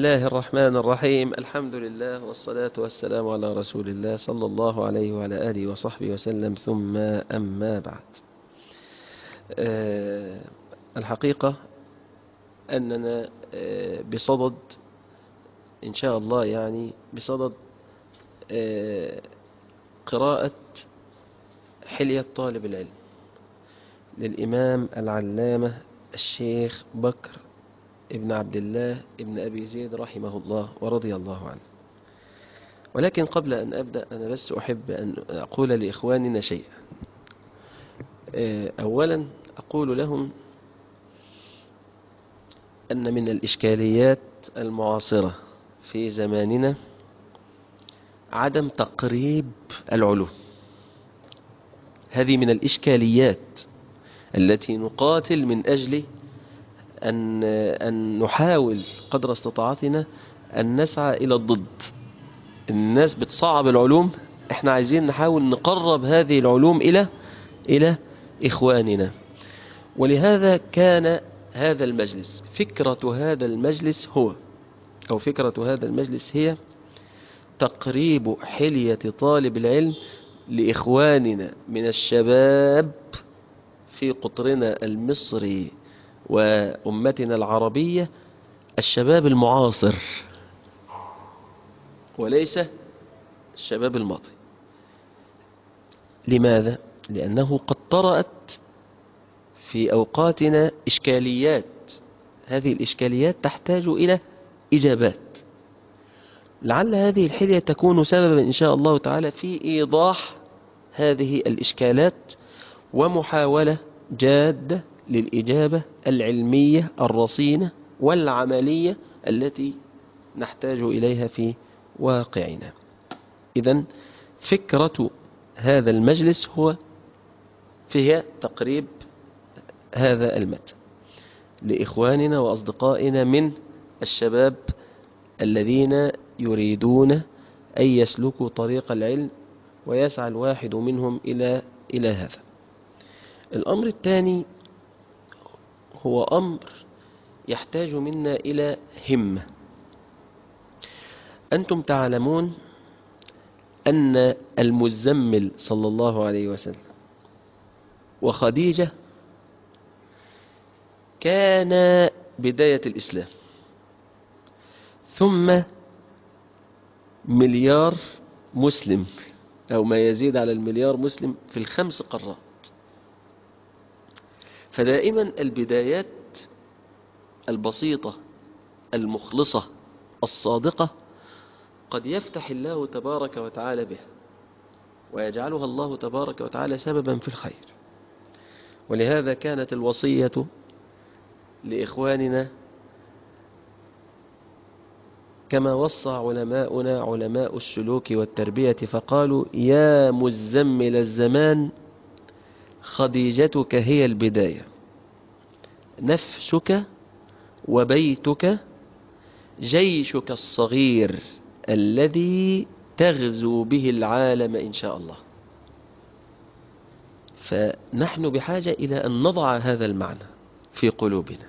الله الرحمن الرحيم الحمد لله والصلاة والسلام على رسول الله صلى الله عليه وعلى آله وصحبه وسلم ثم أما بعد أه الحقيقة أننا أه بصدد إن شاء الله يعني بصدد أه قراءة حلية طالب العلم للإمام العلامة الشيخ بكر ابن عبد الله ابن أبي زيد رحمه الله ورضي الله عنه ولكن قبل أن أبدأ أنا بس أحب أن أقول لإخواننا شيئا أولا أقول لهم أن من الإشكاليات المعاصرة في زماننا عدم تقريب العلوم هذه من الإشكاليات التي نقاتل من أجل أن, أن نحاول قدر استطاعتنا أن نسعى إلى الضد الناس بتصعب العلوم احنا عايزين نحاول نقرب هذه العلوم إلى إلى إخواننا ولهذا كان هذا المجلس فكرة هذا المجلس هو أو فكرة هذا المجلس هي تقريب حلية طالب العلم لإخواننا من الشباب في قطرنا المصري وأمتنا العربية الشباب المعاصر وليس الشباب الماضي لماذا؟ لأنه قد طرأت في أوقاتنا إشكاليات هذه الإشكاليات تحتاج إلى إجابات لعل هذه الحلية تكون سببا إن شاء الله تعالى في إيضاح هذه الإشكالات ومحاولة جادة للإجابة العلمية الرصينة والعملية التي نحتاج إليها في واقعنا إذا فكرة هذا المجلس هو فيها تقريب هذا المتن لإخواننا وأصدقائنا من الشباب الذين يريدون أن يسلكوا طريق العلم ويسعى الواحد منهم إلى إلى هذا الأمر الثاني هو أمر يحتاج منا إلى همة أنتم تعلمون أن المزمل صلى الله عليه وسلم وخديجة كان بداية الإسلام ثم مليار مسلم أو ما يزيد على المليار مسلم في الخمس قارات فدائما البدايات البسيطة المخلصة الصادقة قد يفتح الله تبارك وتعالى بها ويجعلها الله تبارك وتعالى سببا في الخير ولهذا كانت الوصية لإخواننا كما وصى علماؤنا علماء السلوك والتربية فقالوا يا مزمل الزمان خديجتك هي البداية نفسك وبيتك جيشك الصغير الذي تغزو به العالم إن شاء الله فنحن بحاجة إلى أن نضع هذا المعنى في قلوبنا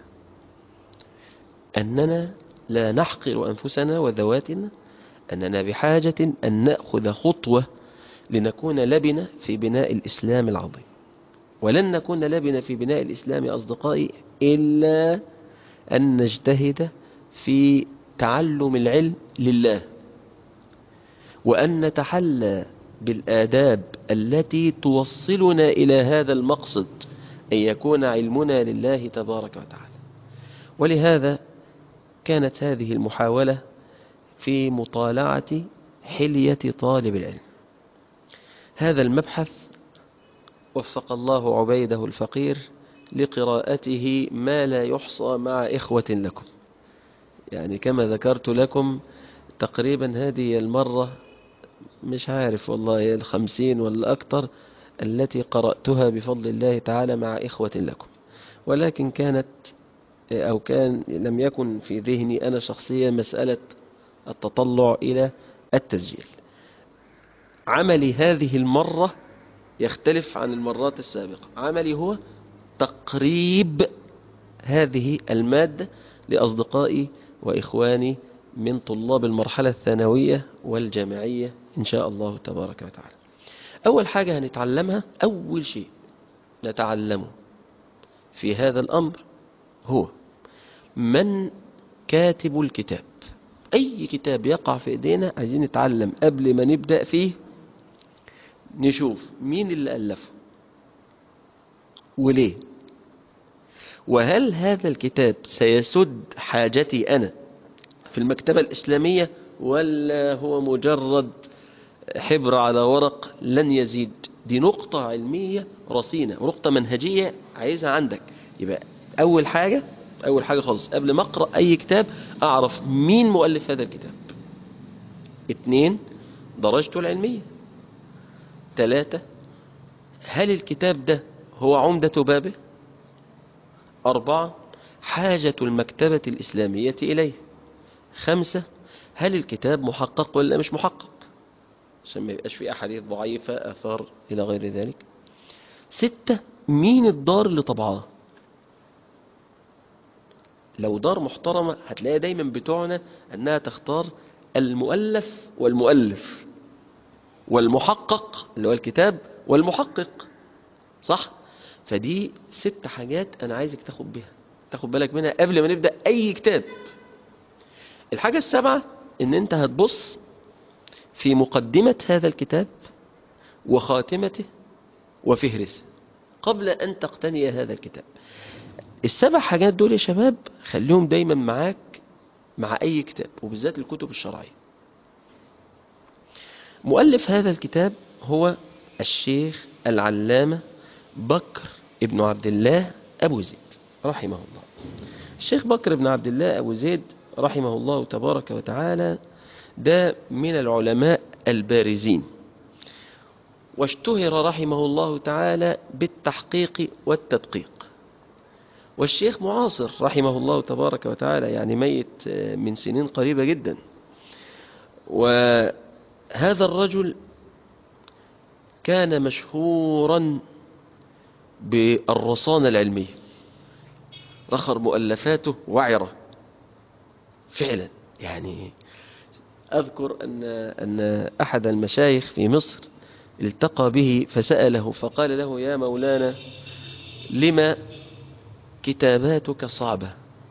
أننا لا نحقر أنفسنا وذواتنا أننا بحاجة أن نأخذ خطوة لنكون لبنة في بناء الإسلام العظيم ولن نكون لبنة في بناء الإسلام أصدقائي إلا أن نجتهد في تعلم العلم لله وأن نتحلى بالآداب التي توصلنا إلى هذا المقصد أن يكون علمنا لله تبارك وتعالى ولهذا كانت هذه المحاولة في مطالعة حلية طالب العلم هذا المبحث وفق الله عبيده الفقير لقراءته ما لا يحصى مع إخوة لكم يعني كما ذكرت لكم تقريبا هذه المرة مش عارف والله الخمسين ولا أكتر التي قرأتها بفضل الله تعالى مع إخوة لكم ولكن كانت أو كان لم يكن في ذهني أنا شخصيا مسألة التطلع إلى التسجيل عملي هذه المرة يختلف عن المرات السابقة عملي هو تقريب هذه المادة لأصدقائي وإخواني من طلاب المرحلة الثانوية والجامعية إن شاء الله تبارك وتعالى أول حاجة هنتعلمها أول شيء نتعلمه في هذا الأمر هو من كاتب الكتاب أي كتاب يقع في إيدينا عايزين نتعلم قبل ما نبدأ فيه نشوف مين اللي ألفه وليه وهل هذا الكتاب سيسد حاجتي أنا في المكتبة الإسلامية ولا هو مجرد حبر على ورق لن يزيد دي نقطة علمية رصينة ونقطة منهجية عايزها عندك يبقى أول حاجة أول حاجة خالص قبل ما أقرأ أي كتاب أعرف مين مؤلف هذا الكتاب اتنين درجته العلمية ثلاثة هل الكتاب ده هو عمدة بابه أربعة حاجة المكتبة الإسلامية إليه خمسة هل الكتاب محقق ولا مش محقق عشان ما يبقاش في أحاديث ضعيفة أثار إلى غير ذلك ستة مين الدار اللي طبعاه لو دار محترمة هتلاقي دايما بتوعنا أنها تختار المؤلف والمؤلف والمحقق اللي هو الكتاب والمحقق صح فدي ست حاجات أنا عايزك تاخد بيها تاخد بالك منها قبل ما نبدأ أي كتاب الحاجة السابعة ان انت هتبص في مقدمة هذا الكتاب وخاتمته وفهرسه قبل أن تقتني هذا الكتاب السبع حاجات دول يا شباب خليهم دايما معاك مع أي كتاب وبالذات الكتب الشرعية مؤلف هذا الكتاب هو الشيخ العلامة بكر ابن عبد الله أبو زيد رحمه الله الشيخ بكر بن عبد الله أبو زيد رحمه الله تبارك وتعالى ده من العلماء البارزين واشتهر رحمه الله تعالى بالتحقيق والتدقيق والشيخ معاصر رحمه الله تبارك وتعالى يعني ميت من سنين قريبة جدا وهذا الرجل كان مشهورا بالرصانة العلمية رخر مؤلفاته وعرة فعلا يعني أذكر أن, أن أحد المشايخ في مصر التقى به فسأله فقال له يا مولانا لما كتاباتك صعبة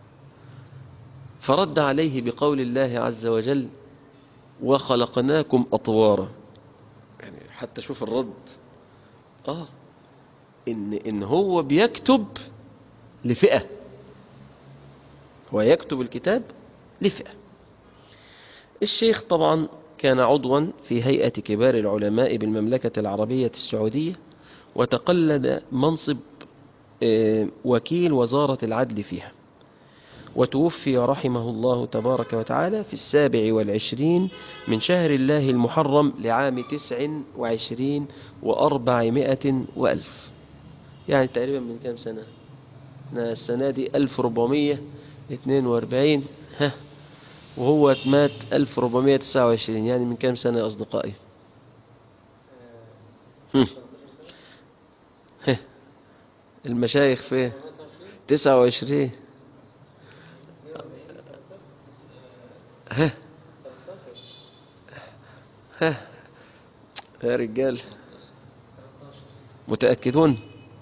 فرد عليه بقول الله عز وجل وخلقناكم أطوارا يعني حتى شوف الرد آه إن, إن هو بيكتب لفئة هو يكتب الكتاب لفئة الشيخ طبعا كان عضوا في هيئة كبار العلماء بالمملكة العربية السعودية وتقلد منصب وكيل وزارة العدل فيها وتوفي رحمه الله تبارك وتعالى في السابع والعشرين من شهر الله المحرم لعام تسع وعشرين وأربعمائة وألف يعني تقريبا من كام سنة السنة دي ألف ربعمية اتنين واربعين ها وهو مات 1429 يعني من كام سنة يا أصدقائي هم. ها. المشايخ في 29 ها ها يا رجال متأكدون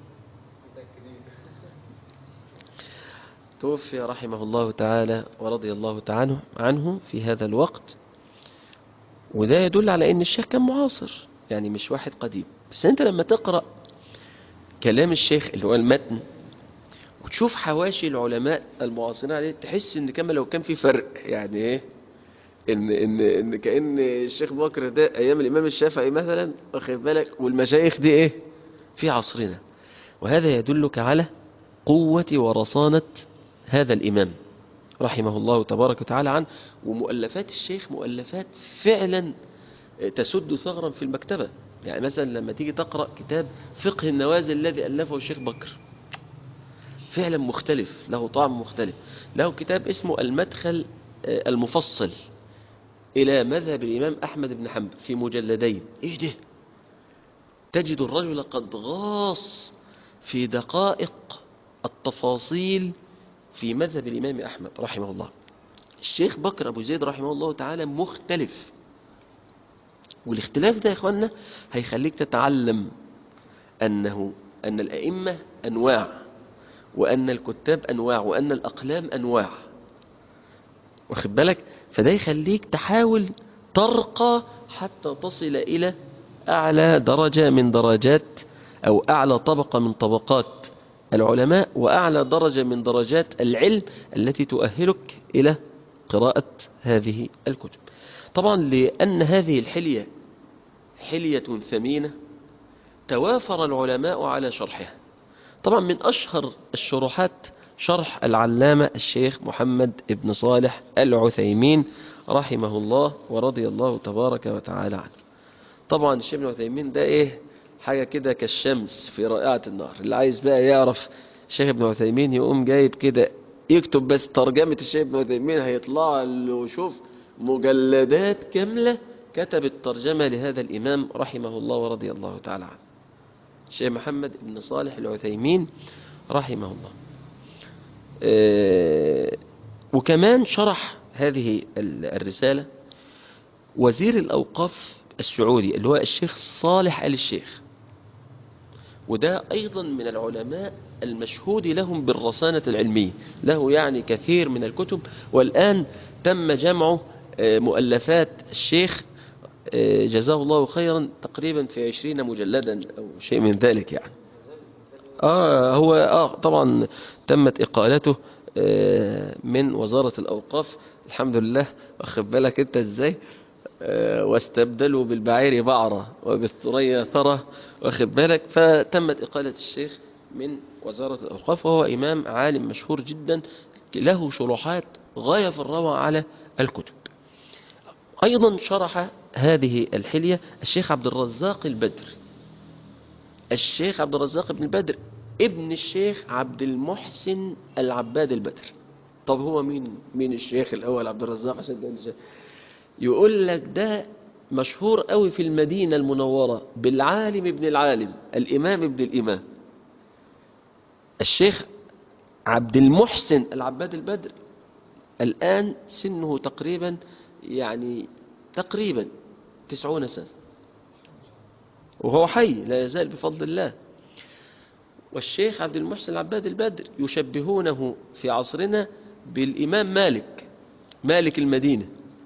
توفي رحمه الله تعالى ورضي الله تعالى عنه في هذا الوقت وده يدل على ان الشيخ كان معاصر يعني مش واحد قديم بس انت لما تقرأ كلام الشيخ اللي هو المتن وتشوف حواشي العلماء المعاصرين عليه تحس ان كما لو كان في فرق يعني ايه ان ان ان كان الشيخ بكر ده ايام الامام الشافعي مثلا واخد بالك والمشايخ دي ايه في عصرنا وهذا يدلك على قوة ورصانة هذا الإمام رحمه الله تبارك وتعالى عنه ومؤلفات الشيخ مؤلفات فعلا تسد ثغرا في المكتبة يعني مثلا لما تيجي تقرأ كتاب فقه النوازل الذي ألفه الشيخ بكر فعلا مختلف له طعم مختلف له كتاب اسمه المدخل المفصل إلى مذهب الإمام أحمد بن حنبل في مجلدين إيه ده تجد الرجل قد غاص في دقائق التفاصيل في مذهب الإمام أحمد رحمه الله الشيخ بكر أبو زيد رحمه الله تعالى مختلف والاختلاف ده يا إخوانا هيخليك تتعلم أنه أن الأئمة أنواع وأن الكتاب أنواع وأن الأقلام أنواع واخد بالك فده يخليك تحاول ترقى حتى تصل إلى أعلى درجة من درجات أو أعلى طبقة من طبقات العلماء وأعلى درجة من درجات العلم التي تؤهلك إلى قراءة هذه الكتب طبعا لأن هذه الحلية حلية ثمينة توافر العلماء على شرحها طبعا من أشهر الشروحات شرح العلامة الشيخ محمد ابن صالح العثيمين رحمه الله ورضي الله تبارك وتعالى عنه طبعا الشيخ ابن عثيمين ده ايه حاجة كده كالشمس في رائعة النهر اللي عايز بقى يعرف الشيخ ابن عثيمين يقوم جايب كده يكتب بس ترجمة الشيخ ابن عثيمين هيطلع له شوف مجلدات كاملة كتب الترجمة لهذا الإمام رحمه الله ورضي الله تعالى عنه الشيخ محمد بن صالح العثيمين رحمه الله آه، وكمان شرح هذه الرسالة وزير الأوقاف السعودي اللي هو الشيخ صالح آل الشيخ وده أيضا من العلماء المشهود لهم بالرصانة العلمية له يعني كثير من الكتب والآن تم جمع آه، مؤلفات الشيخ آه، جزاه الله خيرا تقريبا في عشرين مجلدا أو شيء من ذلك يعني آه هو آه طبعا تمت إقالته آه من وزارة الأوقاف الحمد لله واخد بالك أنت إزاي آه واستبدلوا بالبعير بعرة وبالثريا ثرى واخد بالك فتمت إقالة الشيخ من وزارة الأوقاف وهو إمام عالم مشهور جدا له شروحات غاية في الروعة على الكتب أيضا شرح هذه الحلية الشيخ عبد الرزاق البدر الشيخ عبد الرزاق بن البدر ابن الشيخ عبد المحسن العباد البدر طب هو مين مين الشيخ الأول عبد الرزاق عشان ده الشيخ يقول لك ده مشهور قوي في المدينة المنورة بالعالم ابن العالم الإمام ابن الإمام الشيخ عبد المحسن العباد البدر الآن سنه تقريبا يعني تقريبا تسعون سنة وهو حي لا يزال بفضل الله والشيخ عبد المحسن العباد البدر يشبهونه في عصرنا بالإمام مالك مالك المدينة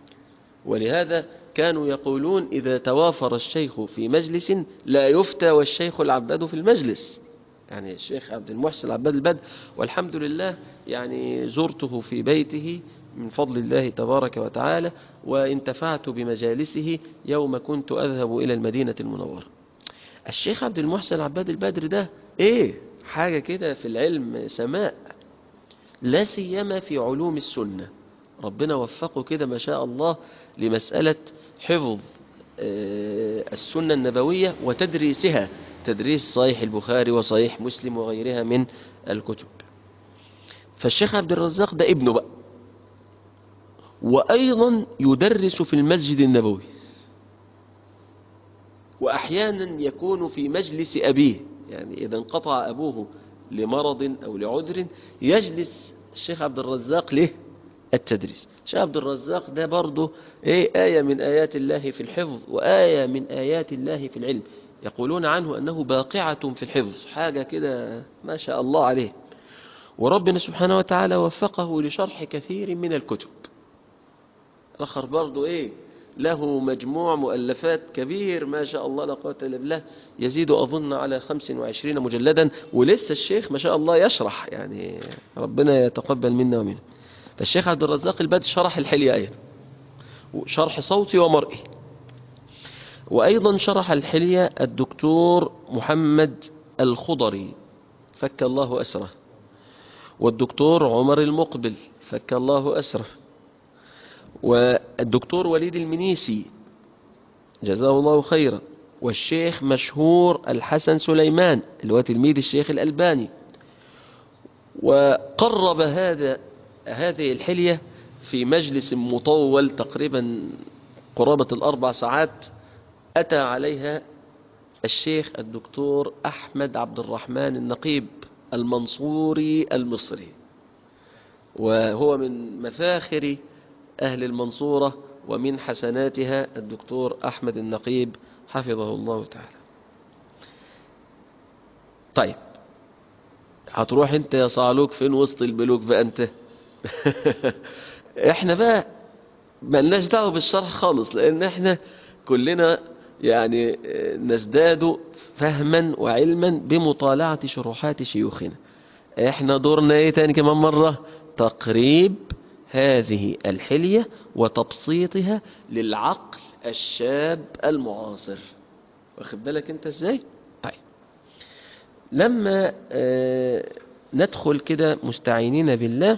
ولهذا كانوا يقولون إذا توافر الشيخ في مجلس لا يفتى والشيخ العباد في المجلس يعني الشيخ عبد المحسن العباد البدر والحمد لله يعني زرته في بيته من فضل الله تبارك وتعالى وانتفعت بمجالسه يوم كنت أذهب إلى المدينة المنورة الشيخ عبد المحسن العباد البدر ده ايه حاجة كده في العلم سماء لا سيما في علوم السنة ربنا وفقه كده ما شاء الله لمسألة حفظ آه، السنة النبوية وتدريسها تدريس صحيح البخاري وصحيح مسلم وغيرها من الكتب فالشيخ عبد الرزاق ده ابنه بقى وأيضا يدرس في المسجد النبوي وأحيانا يكون في مجلس أبيه يعني إذا انقطع أبوه لمرض أو لعذر يجلس الشيخ عبد الرزاق له التدريس الشيخ عبد الرزاق ده برضه إيه آية من آيات الله في الحفظ وآية من آيات الله في العلم يقولون عنه أنه باقعة في الحفظ حاجة كده ما شاء الله عليه وربنا سبحانه وتعالى وفقه لشرح كثير من الكتب رخر برضه إيه له مجموع مؤلفات كبير ما شاء الله لا قوة إلا بالله يزيد أظن على 25 مجلدا ولسه الشيخ ما شاء الله يشرح يعني ربنا يتقبل منا ومنه فالشيخ عبد الرزاق البدر شرح الحلية أيضا شرح صوتي ومرئي وأيضا شرح الحلية الدكتور محمد الخضري فك الله أسره والدكتور عمر المقبل فك الله أسره والدكتور وليد المنيسي جزاه الله خيرا والشيخ مشهور الحسن سليمان اللي هو تلميذ الشيخ الألباني وقرب هذا هذه الحلية في مجلس مطول تقريبا قرابة الأربع ساعات أتى عليها الشيخ الدكتور أحمد عبد الرحمن النقيب المنصوري المصري وهو من مفاخر أهل المنصورة ومن حسناتها الدكتور أحمد النقيب حفظه الله تعالى طيب هتروح انت يا صعلوك فين وسط البلوك بقى انت احنا بقى ملناش دعوه بالشرح خالص لان احنا كلنا يعني نزداد فهما وعلما بمطالعة شروحات شيوخنا احنا دورنا ايه تاني كمان مرة تقريب هذه الحلية وتبسيطها للعقل الشاب المعاصر واخد بالك انت ازاي طيب لما اه ندخل كده مستعينين بالله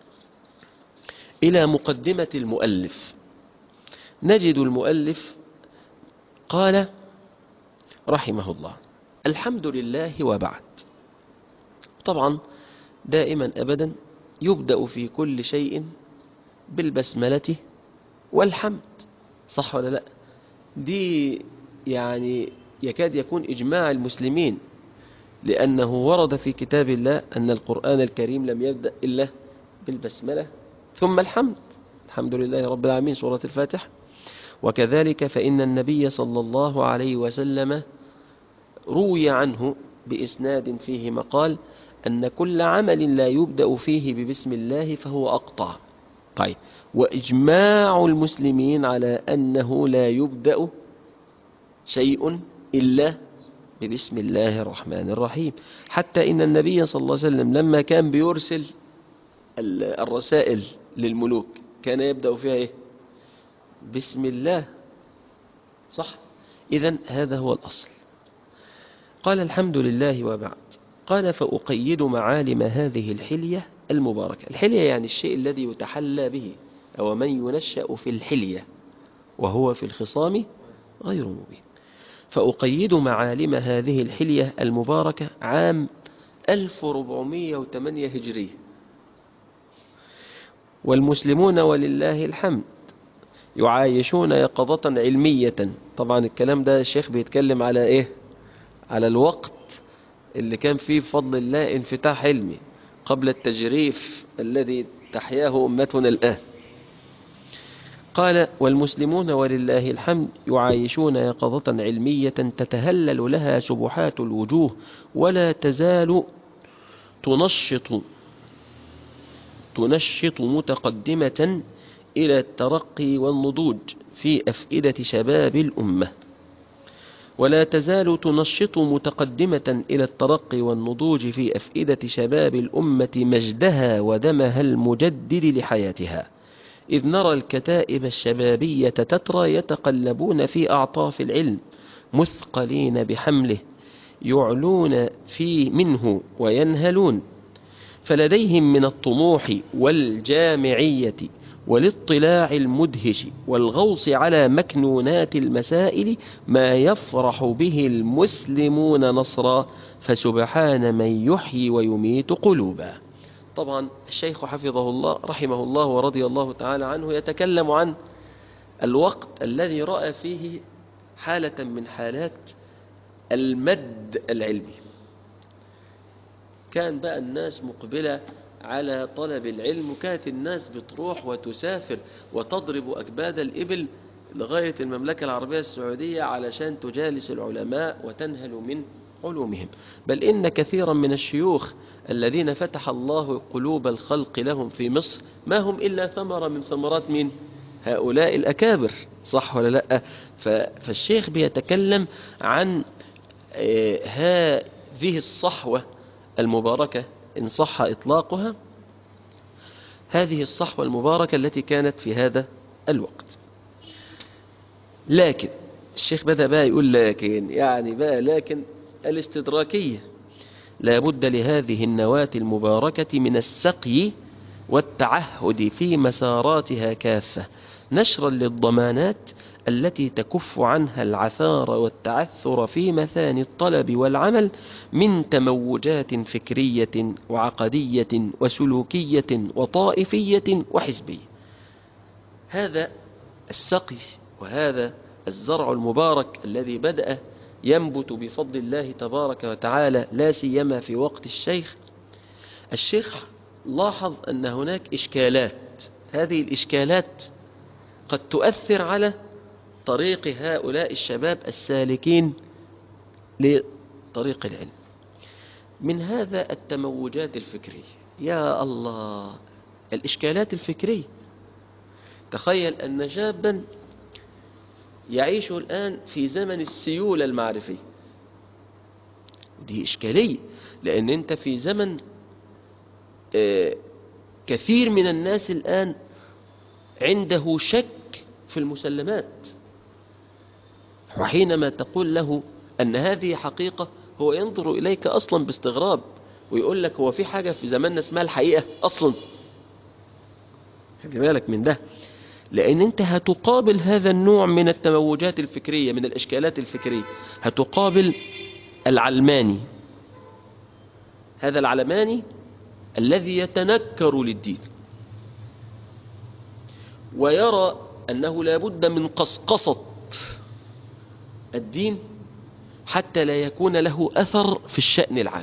إلى مقدمة المؤلف نجد المؤلف قال رحمه الله الحمد لله وبعد طبعا دائما أبدا يبدأ في كل شيء بالبسملة والحمد صح ولا لا دي يعني يكاد يكون إجماع المسلمين لأنه ورد في كتاب الله أن القرآن الكريم لم يبدأ إلا بالبسملة ثم الحمد الحمد لله رب العالمين سورة الفاتحة وكذلك فإن النبي صلى الله عليه وسلم روي عنه بإسناد فيه مقال أن كل عمل لا يبدأ فيه ببسم الله فهو أقطع طيب وإجماع المسلمين على أنه لا يبدأ شيء إلا ببسم الله الرحمن الرحيم حتى إن النبي صلى الله عليه وسلم لما كان بيرسل الرسائل للملوك كان يبدأ فيها إيه بسم الله صح إذا هذا هو الأصل قال الحمد لله وبعد قال فأقيد معالم هذه الحلية المباركة الحلية يعني الشيء الذي يتحلى به أو من ينشأ في الحلية وهو في الخصام غير مبين فأقيد معالم هذه الحلية المباركة عام 1408 هجرية والمسلمون ولله الحمد يعايشون يقظة علمية طبعا الكلام ده الشيخ بيتكلم على ايه على الوقت اللي كان فيه بفضل الله انفتاح علمي قبل التجريف الذي تحياه أمتنا الآن قال والمسلمون ولله الحمد يعايشون يقظة علمية تتهلل لها سبحات الوجوه ولا تزال تنشط تنشط متقدمة إلى الترقي والنضوج في أفئدة شباب الأمة ولا تزال تنشط متقدمة إلى الترقي والنضوج في أفئدة شباب الأمة مجدها ودمها المجدد لحياتها إذ نرى الكتائب الشبابية تترى يتقلبون في أعطاف العلم مثقلين بحمله يعلون فيه منه وينهلون فلديهم من الطموح والجامعية والاطلاع المدهش والغوص على مكنونات المسائل ما يفرح به المسلمون نصرا فسبحان من يحيي ويميت قلوبا طبعا الشيخ حفظه الله رحمه الله ورضي الله تعالى عنه يتكلم عن الوقت الذي رأى فيه حالة من حالات المد العلمي كان بقى الناس مقبلة على طلب العلم وكانت الناس بتروح وتسافر وتضرب أكباد الإبل لغاية المملكة العربية السعودية علشان تجالس العلماء وتنهل من علومهم بل إن كثيرا من الشيوخ الذين فتح الله قلوب الخلق لهم في مصر ما هم إلا ثمرة من ثمرات من هؤلاء الأكابر صح ولا لا فالشيخ بيتكلم عن هذه الصحوة المباركة إن صح إطلاقها هذه الصحوة المباركة التي كانت في هذا الوقت لكن الشيخ بدأ بقى يقول لكن يعني بقى لكن الاستدراكية لا بد لهذه النواة المباركة من السقي والتعهد في مساراتها كافة نشرا للضمانات التي تكف عنها العثار والتعثر في مثاني الطلب والعمل من تموجات فكرية وعقدية وسلوكية وطائفية وحزبية هذا السقي وهذا الزرع المبارك الذي بدأ ينبت بفضل الله تبارك وتعالى لا سيما في وقت الشيخ الشيخ لاحظ أن هناك إشكالات هذه الإشكالات قد تؤثر على طريق هؤلاء الشباب السالكين لطريق العلم من هذا التموجات الفكرية يا الله الإشكالات الفكرية تخيل أن شابا يعيش الآن في زمن السيولة المعرفية دي إشكالية لأن أنت في زمن آه، كثير من الناس الآن عنده شك في المسلمات وحينما تقول له أن هذه حقيقة هو ينظر إليك أصلا باستغراب ويقول لك هو في حاجة في زماننا اسمها الحقيقة أصلا خلي بالك من ده لأن أنت هتقابل هذا النوع من التموجات الفكرية من الإشكالات الفكرية هتقابل العلماني هذا العلماني الذي يتنكر للدين ويرى أنه لا بد من قصقصة الدين حتى لا يكون له أثر في الشأن العام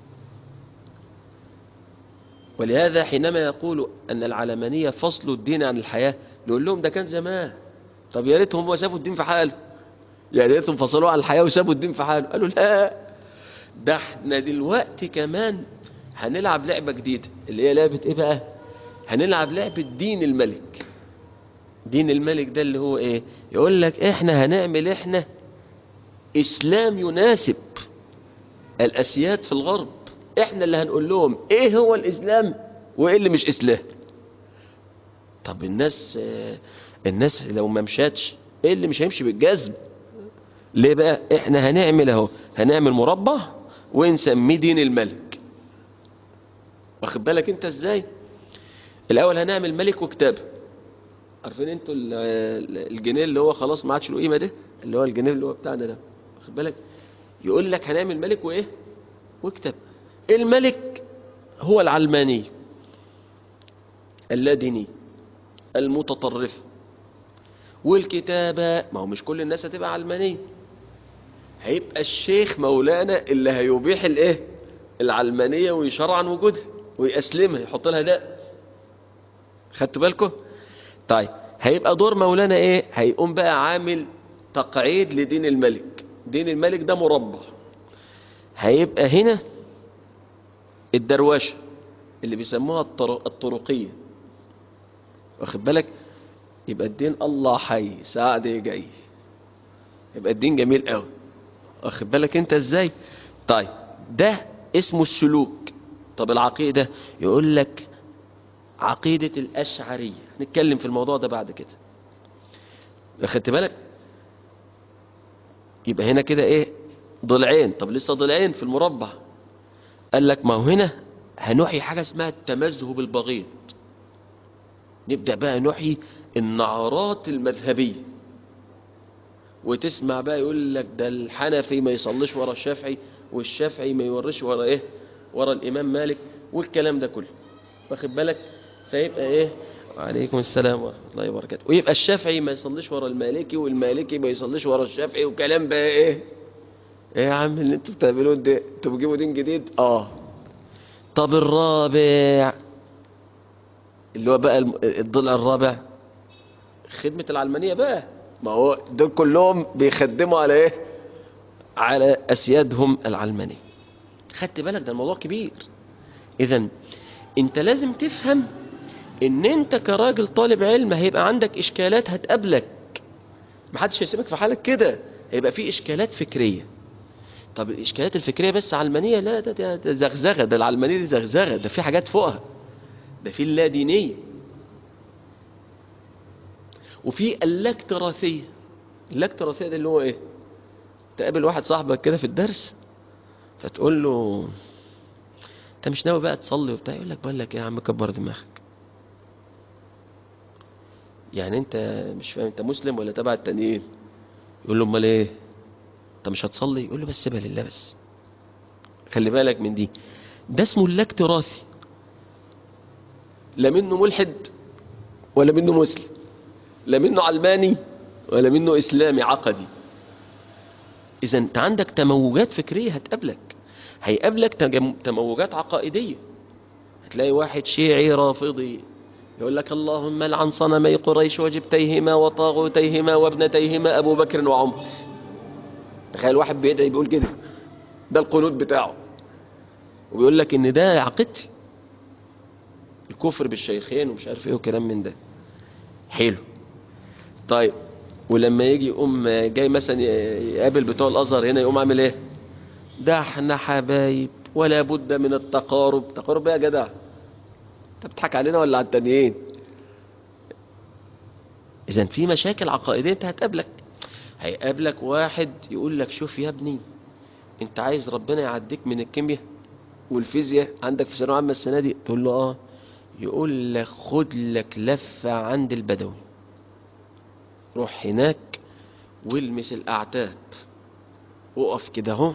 ولهذا حينما يقول أن العلمانية فصل الدين عن الحياة نقول لهم ده كان زمان طب يا ريتهم هو سابوا الدين في حاله يا ريتهم فصلوه عن الحياة وسابوا الدين في حاله قالوا لا ده احنا دلوقتي كمان هنلعب لعبة جديدة اللي هي لعبة ايه بقى هنلعب لعبة دين الملك دين الملك ده اللي هو ايه يقول لك احنا هنعمل احنا اسلام يناسب الاسياد في الغرب احنا اللي هنقول لهم ايه هو الاسلام وايه اللي مش اسلام طب الناس آه، الناس لو ما مشاتش ايه اللي مش هيمشي بالجذب ليه بقى احنا هنعمل اهو هنعمل مربع ونسميه دين الملك واخد بالك انت ازاي الاول هنعمل ملك وكتاب عارفين انتوا ال- ال- الجنيه اللي هو خلاص ما عادش له قيمه ده اللي هو الجنيه اللي هو بتاعنا ده واخد بالك يقول لك هنعمل ملك وايه وكتاب الملك هو العلماني اللاديني المتطرف والكتابة ما هو مش كل الناس هتبقى علمانية هيبقى الشيخ مولانا اللي هيبيح الايه العلمانية ويشرع عن وجودها ويأسلمها يحط لها داء خدتوا بالكم طيب هيبقى دور مولانا ايه هيقوم بقى عامل تقعيد لدين الملك دين الملك ده مربع هيبقى هنا الدرواشة اللي بيسموها الطر- الطرقية واخد بالك يبقى الدين الله حي سعد جاي يبقى الدين جميل قوي واخد بالك انت ازاي طيب ده اسمه السلوك طب العقيدة يقول لك عقيدة الأشعرية نتكلم في الموضوع ده بعد كده اخدت بالك يبقى هنا كده ايه ضلعين طب لسه ضلعين في المربع قال لك ما هو هنا هنحيي حاجة اسمها التمذهب البغيض نبدأ بقى نحيي النعرات المذهبية وتسمع بقى يقول لك ده الحنفي ما يصليش ورا الشافعي والشافعي ما يورش ورا ايه ورا الامام مالك والكلام ده كله واخد بالك فيبقى ايه وعليكم السلام ورحمه الله وبركاته ويبقى الشافعي ما يصليش ورا المالكي والمالكي ما يصليش ورا الشافعي وكلام بقى ايه ايه يا عم اللي انتوا بتعملوه ده انتوا بتجيبوا دين جديد اه طب الرابع اللي هو بقى الم- الضلع الرابع خدمة العلمانية بقى ما هو دول كلهم بيخدموا على ايه على اسيادهم العلمانية خدت بالك ده الموضوع كبير اذا انت لازم تفهم ان انت كراجل طالب علم هيبقى عندك اشكالات هتقابلك محدش هيسيبك في حالك كده هيبقى في اشكالات فكرية طب الاشكالات الفكرية بس علمانية لا ده, ده, ده زغزغة ده العلمانية دي زغزغة ده في حاجات فوقها ده في اللادينية وفي اللاكتراثية اللاكتراثية ده اللي هو ايه تقابل واحد صاحبك كده في الدرس فتقول له انت مش ناوي بقى تصلي وبتاع يقول لك بقول لك ايه يا عم كبر دماغك يعني انت مش فاهم انت مسلم ولا تبع التانيين يقول له امال ايه انت مش هتصلي يقول له بس سيبها لله بس خلي بالك من دي ده اسمه اللاكتراثي لا منه ملحد ولا منه مسلم لا منه علماني ولا منه اسلامي عقدي اذا انت عندك تموجات فكريه هتقابلك هيقابلك تجم- تموجات عقائديه هتلاقي واحد شيعي رافضي يقول لك اللهم لعن صنمي قريش وجبتيهما وطاغوتيهما وابنتيهما أبو بكر وعمر تخيل واحد بيدعي بيقول كده ده القنوت بتاعه وبيقول لك ان ده عقيدتي الكفر بالشيخين ومش عارف ايه وكلام من ده حلو طيب ولما يجي يقوم جاي مثلا يقابل بتوع الازهر هنا يقوم عامل ايه ده احنا حبايب ولا بد من التقارب تقارب ايه يا جدع انت بتضحك علينا ولا على التانيين اذا في مشاكل عقائديه انت هتقابلك هيقابلك واحد يقول لك شوف يا ابني انت عايز ربنا يعديك من الكيمياء والفيزياء عندك في ثانويه عامه السنه دي تقول له اه يقول لك خد لك لفه عند البدوي روح هناك والمس الاعتاب وقف كده اهو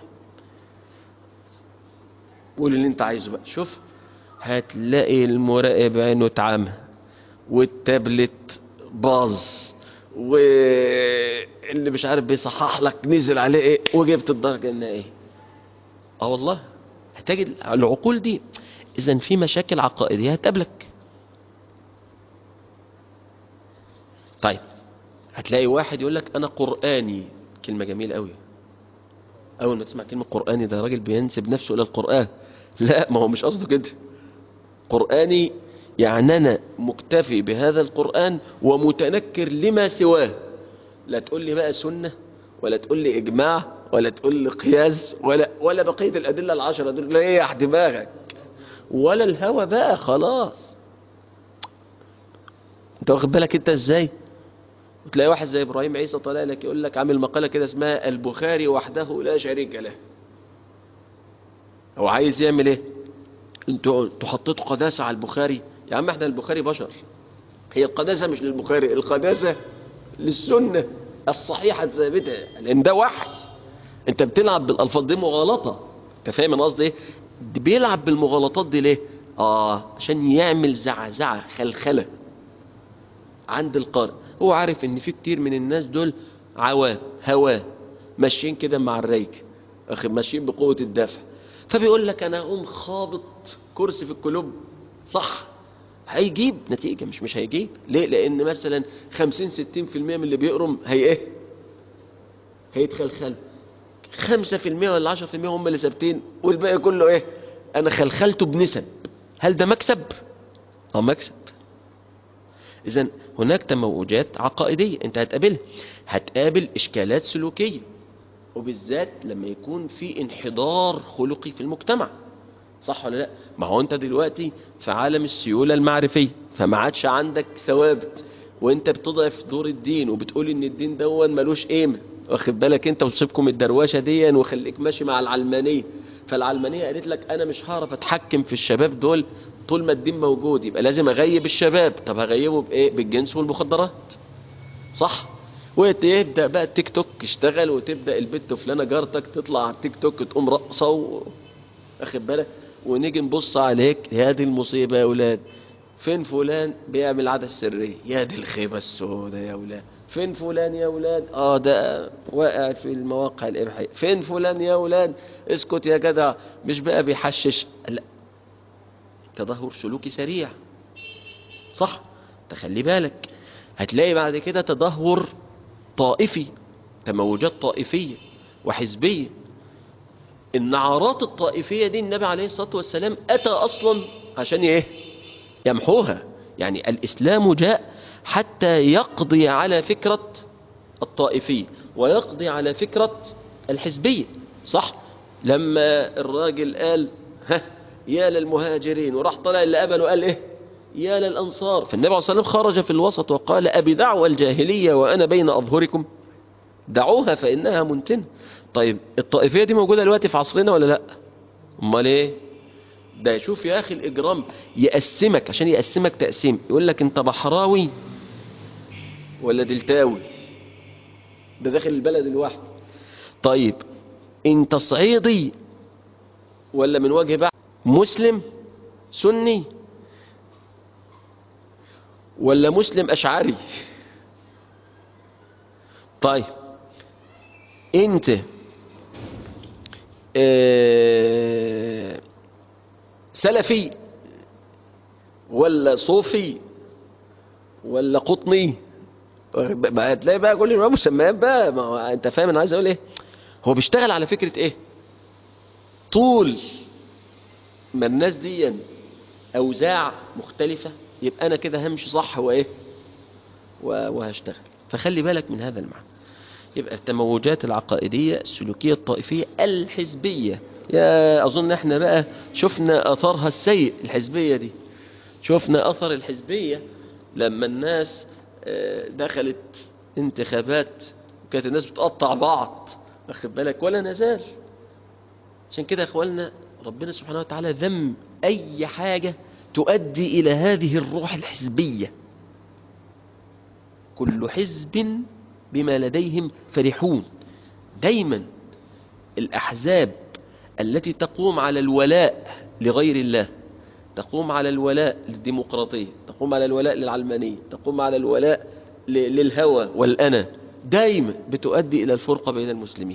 قول اللي انت عايزه بقى شوف هتلاقي المراقب عينه اتعمى والتابلت باظ واللي مش عارف بيصحح لك نزل عليه ايه وجبت الدرجه النهائيه اه والله هتجد العقول دي اذا في مشاكل عقائديه هتقابلك طيب هتلاقي واحد يقول لك انا قراني كلمه جميله قوي اول ما تسمع كلمه قراني ده راجل بينسب نفسه الى القران لا ما هو مش قصده كده قراني يعني انا مكتفي بهذا القران ومتنكر لما سواه لا تقول لي بقى سنه ولا تقول لي اجماع ولا تقول لي قياس ولا ولا بقيه الادله العشره دول لا ايه دماغك ولا الهوى بقى خلاص انت واخد بالك انت ازاي وتلاقي واحد زي ابراهيم عيسى طالع لك يقول لك عامل مقاله كده اسمها البخاري وحده لا شريك له هو عايز يعمل ايه انتوا انتوا حطيتوا قداسه على البخاري يا عم احنا البخاري بشر هي القداسه مش للبخاري القداسه للسنه الصحيحه الثابته لان ده وحي انت بتلعب بالالفاظ دي مغالطه انت فاهم انا قصدي ايه بيلعب بالمغالطات دي ليه اه عشان يعمل زعزعه خلخله عند القارئ هو عارف ان في كتير من الناس دول عوام هواه ماشيين كده مع الريك ماشيين بقوه الدفع فبيقول لك انا اقوم خابط كرسي في الكلوب صح هيجيب نتيجه مش مش هيجيب ليه لان مثلا 50 60% من اللي بيقرم هي ايه هيتخلخلوا 5% ولا 10% هم اللي ثابتين والباقي كله ايه انا خلخلته بنسب هل ده مكسب اه مكسب اذا هناك تموجات عقائديه انت هتقابلها هتقابل اشكالات سلوكيه وبالذات لما يكون في انحدار خلقي في المجتمع صح ولا لا ما هو انت دلوقتي في عالم السيوله المعرفيه فما عادش عندك ثوابت وانت بتضعف دور الدين وبتقول ان الدين دون ملوش قيمه واخد بالك انت وتسيبكم الدروشه دي وخليك ماشي مع العلمانيه فالعلمانيه قالت لك انا مش هعرف اتحكم في الشباب دول طول ما الدين موجود يبقى لازم اغيب الشباب طب هغيبه بايه بالجنس والمخدرات صح وتبدا بقى التيك توك يشتغل وتبدا البت فلانه جارتك تطلع على التيك توك تقوم رقصه و... واخد بالك ونيجي نبص عليك يا دي المصيبه يا اولاد فين فلان بيعمل عاده سريه يا دي الخيبه السوداء يا اولاد فين فلان يا اولاد اه ده واقع في المواقع الاباحيه فين فلان يا اولاد اسكت يا جدع مش بقى بيحشش لا تدهور سلوكي سريع صح تخلي بالك هتلاقي بعد كده تدهور طائفي تموجات طائفيه وحزبيه النعرات الطائفيه دي النبي عليه الصلاه والسلام اتى اصلا عشان ايه يمحوها يعني الاسلام جاء حتى يقضي على فكره الطائفيه ويقضي على فكره الحزبيه صح لما الراجل قال ها يا للمهاجرين وراح طلع اللي قبله قال ايه يا للانصار فالنبي عليه الصلاه والسلام خرج في الوسط وقال ابي دعوى الجاهليه وانا بين اظهركم دعوها فانها منتنه طيب الطائفيه دي موجوده دلوقتي في عصرنا ولا لا امال ايه ده شوف يا اخي الاجرام يقسمك عشان يقسمك تقسيم يقول لك انت بحراوي ولا دلتاوي ده داخل البلد الواحد طيب انت صعيدي ولا من وجه بعد مسلم سني ولا مسلم اشعري طيب انت اه سلفي ولا صوفي ولا قطني بقى تلاقي بقى كل ما مسميات بقى ما هو انت فاهم انا عايز اقول ايه هو بيشتغل على فكرة ايه طول ما الناس دي اوزاع مختلفة يبقى انا كده همشي صح وايه و- وهشتغل فخلي بالك من هذا المعنى يبقى التموجات العقائدية السلوكية الطائفية الحزبية يا أظن احنا بقى شفنا أثرها السيء الحزبية دي شفنا أثر الحزبية لما الناس آه، دخلت انتخابات وكانت الناس بتقطع بعض واخد بالك ولا نزال عشان كده يا اخواننا ربنا سبحانه وتعالى ذم أي حاجة تؤدي إلى هذه الروح الحزبية كل حزب بما لديهم فرحون دايما الأحزاب التي تقوم على الولاء لغير الله تقوم على الولاء للديمقراطية تقوم على الولاء للعلمانية تقوم على الولاء ل- للهوى والأنا دايما بتؤدي إلى الفرقة بين المسلمين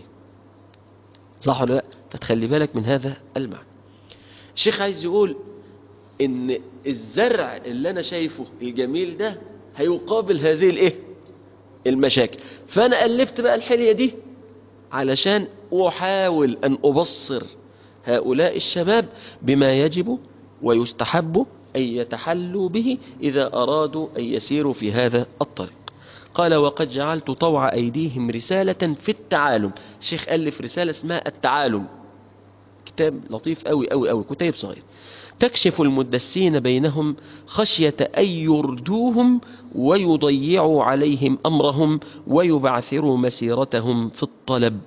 صح ولا لا فتخلي بالك من هذا المعنى الشيخ عايز يقول ان الزرع اللي انا شايفه الجميل ده هيقابل هذه الايه المشاكل فانا الفت بقى الحلية دي علشان احاول ان ابصر هؤلاء الشباب بما يجب ويستحب ان يتحلوا به اذا ارادوا ان يسيروا في هذا الطريق قال وقد جعلت طوع ايديهم رسالة في التعالم الشيخ الف رسالة اسمها التعالم كتاب لطيف قوي قوي قوي كتيب صغير تكشف المدسين بينهم خشية أن يردوهم ويضيعوا عليهم أمرهم ويبعثروا مسيرتهم في الطلب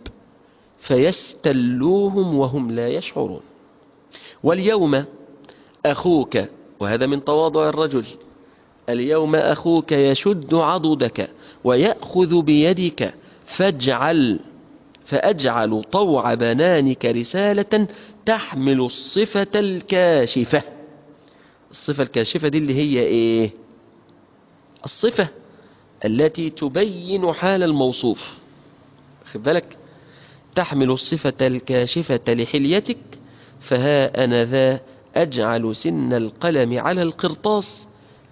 فيستلوهم وهم لا يشعرون واليوم أخوك وهذا من تواضع الرجل اليوم أخوك يشد عضدك ويأخذ بيدك فاجعل فأجعل طوع بنانك رسالة تحمل الصفة الكاشفة الصفة الكاشفة دي اللي هي ايه الصفة التي تبين حال الموصوف خد بالك تحمل الصفة الكاشفة لحليتك فها أنا ذا أجعل سن القلم على القرطاس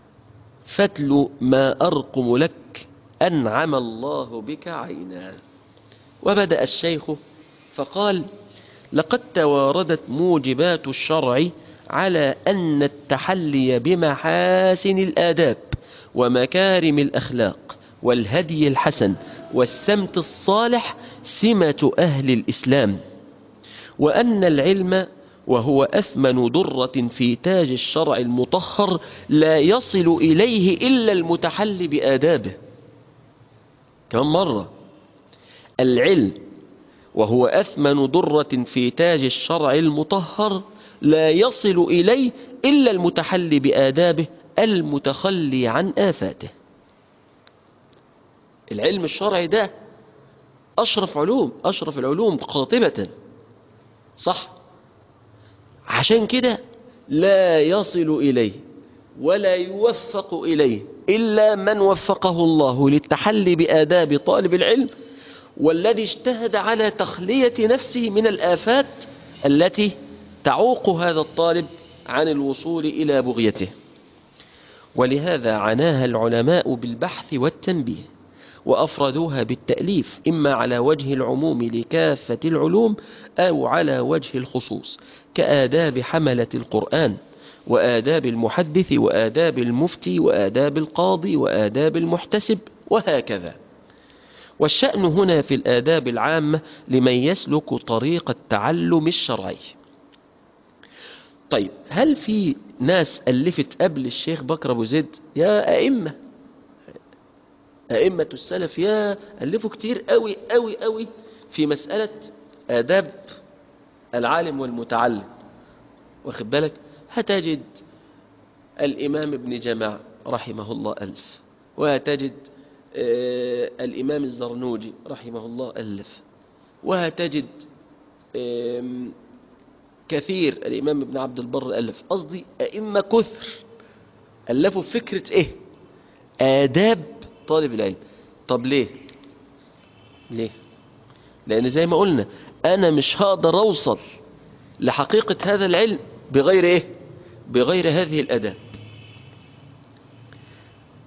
فتل ما أرقم لك أنعم الله بك عينا وبدأ الشيخ فقال لقد تواردت موجبات الشرع على أن التحلي بمحاسن الآداب ومكارم الأخلاق والهدي الحسن والسمت الصالح سمة أهل الإسلام وأن العلم وهو أثمن درة في تاج الشرع المطهر لا يصل إليه إلا المتحلي بآدابه كم مرة العلم وهو أثمن درة في تاج الشرع المطهر لا يصل إليه إلا المتحلي بآدابه المتخلي عن آفاته العلم الشرعي ده أشرف علوم أشرف العلوم قاطبة صح عشان كده لا يصل إليه ولا يوفق إليه إلا من وفقه الله للتحلي بآداب طالب العلم والذي اجتهد على تخلية نفسه من الآفات التي تعوق هذا الطالب عن الوصول إلى بغيته ولهذا عناها العلماء بالبحث والتنبيه وأفردوها بالتأليف إما على وجه العموم لكافة العلوم أو على وجه الخصوص كآداب حملة القرآن وآداب المحدث وآداب المفتي وآداب القاضي وآداب المحتسب وهكذا والشأن هنا في الآداب العامة لمن يسلك طريق التعلم الشرعي طيب هل في ناس ألفت قبل الشيخ بكر أبو زيد يا أئمة أئمة السلف يا ألفوا كتير قوي قوي قوي في مسألة آداب العالم والمتعلم واخد بالك هتجد الإمام ابن جماعة رحمه الله ألف وهتجد آه الإمام الزرنوجي رحمه الله ألف وهتجد آم، كثير الإمام ابن عبد البر ألف قصدي أئمة كثر ألفوا فكرة إيه آداب طالب العلم طب ليه ليه لأن زي ما قلنا أنا مش هقدر أوصل لحقيقة هذا العلم بغير إيه بغير هذه الأداب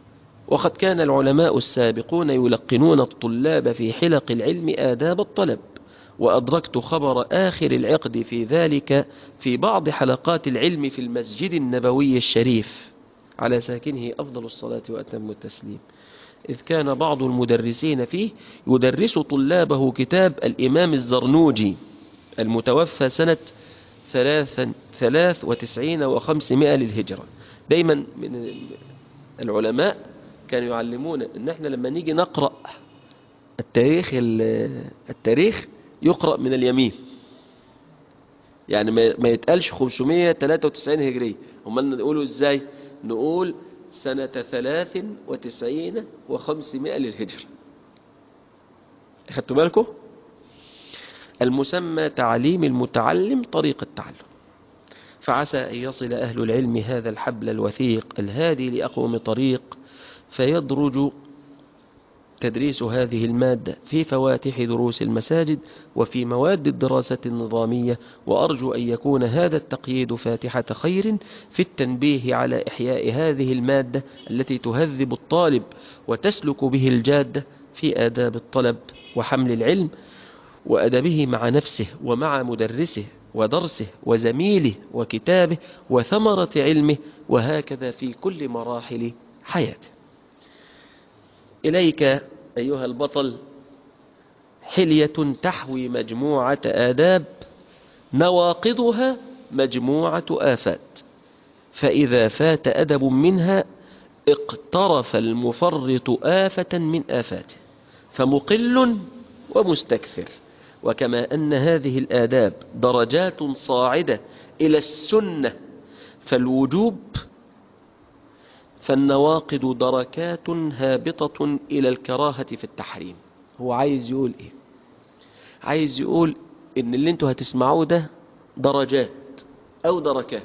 وقد كان العلماء السابقون يلقنون الطلاب في حلق العلم آداب الطلب وأدركت خبر آخر العقد في ذلك في بعض حلقات العلم في المسجد النبوي الشريف على ساكنه أفضل الصلاة وأتم التسليم إذ كان بعض المدرسين فيه يدرس طلابه كتاب الإمام الزرنوجي المتوفى سنة ثلاثا ثلاث وتسعين وخمسمائة للهجرة دايما من العلماء كانوا يعلمون ان احنا لما نيجي نقرأ التاريخ التاريخ يقرأ من اليمين يعني ما يتقالش 593 هجرية امال نقوله ازاي نقول سنة ثلاث وتسعين وخمسمائة للهجرة أخذتوا بالكم المسمى تعليم المتعلم طريق التعلم فعسى أن يصل أهل العلم هذا الحبل الوثيق الهادي لأقوم طريق فيدرج تدريس هذه المادة في فواتح دروس المساجد وفي مواد الدراسة النظامية وأرجو أن يكون هذا التقييد فاتحة خير في التنبيه على إحياء هذه المادة التي تهذب الطالب وتسلك به الجادة في آداب الطلب وحمل العلم وأدبه مع نفسه ومع مدرسه ودرسه وزميله وكتابه وثمرة علمه وهكذا في كل مراحل حياته إليك أيها البطل حلية تحوي مجموعة آداب نواقضها مجموعة آفات فإذا فات أدب منها اقترف المفرط آفة من آفاته فمقل ومستكثر وكما أن هذه الآداب درجات صاعدة إلى السنة فالوجوب فالنواقض دركات هابطة إلى الكراهة في التحريم هو عايز يقول إيه عايز يقول إن اللي انتوا هتسمعوه ده درجات أو دركات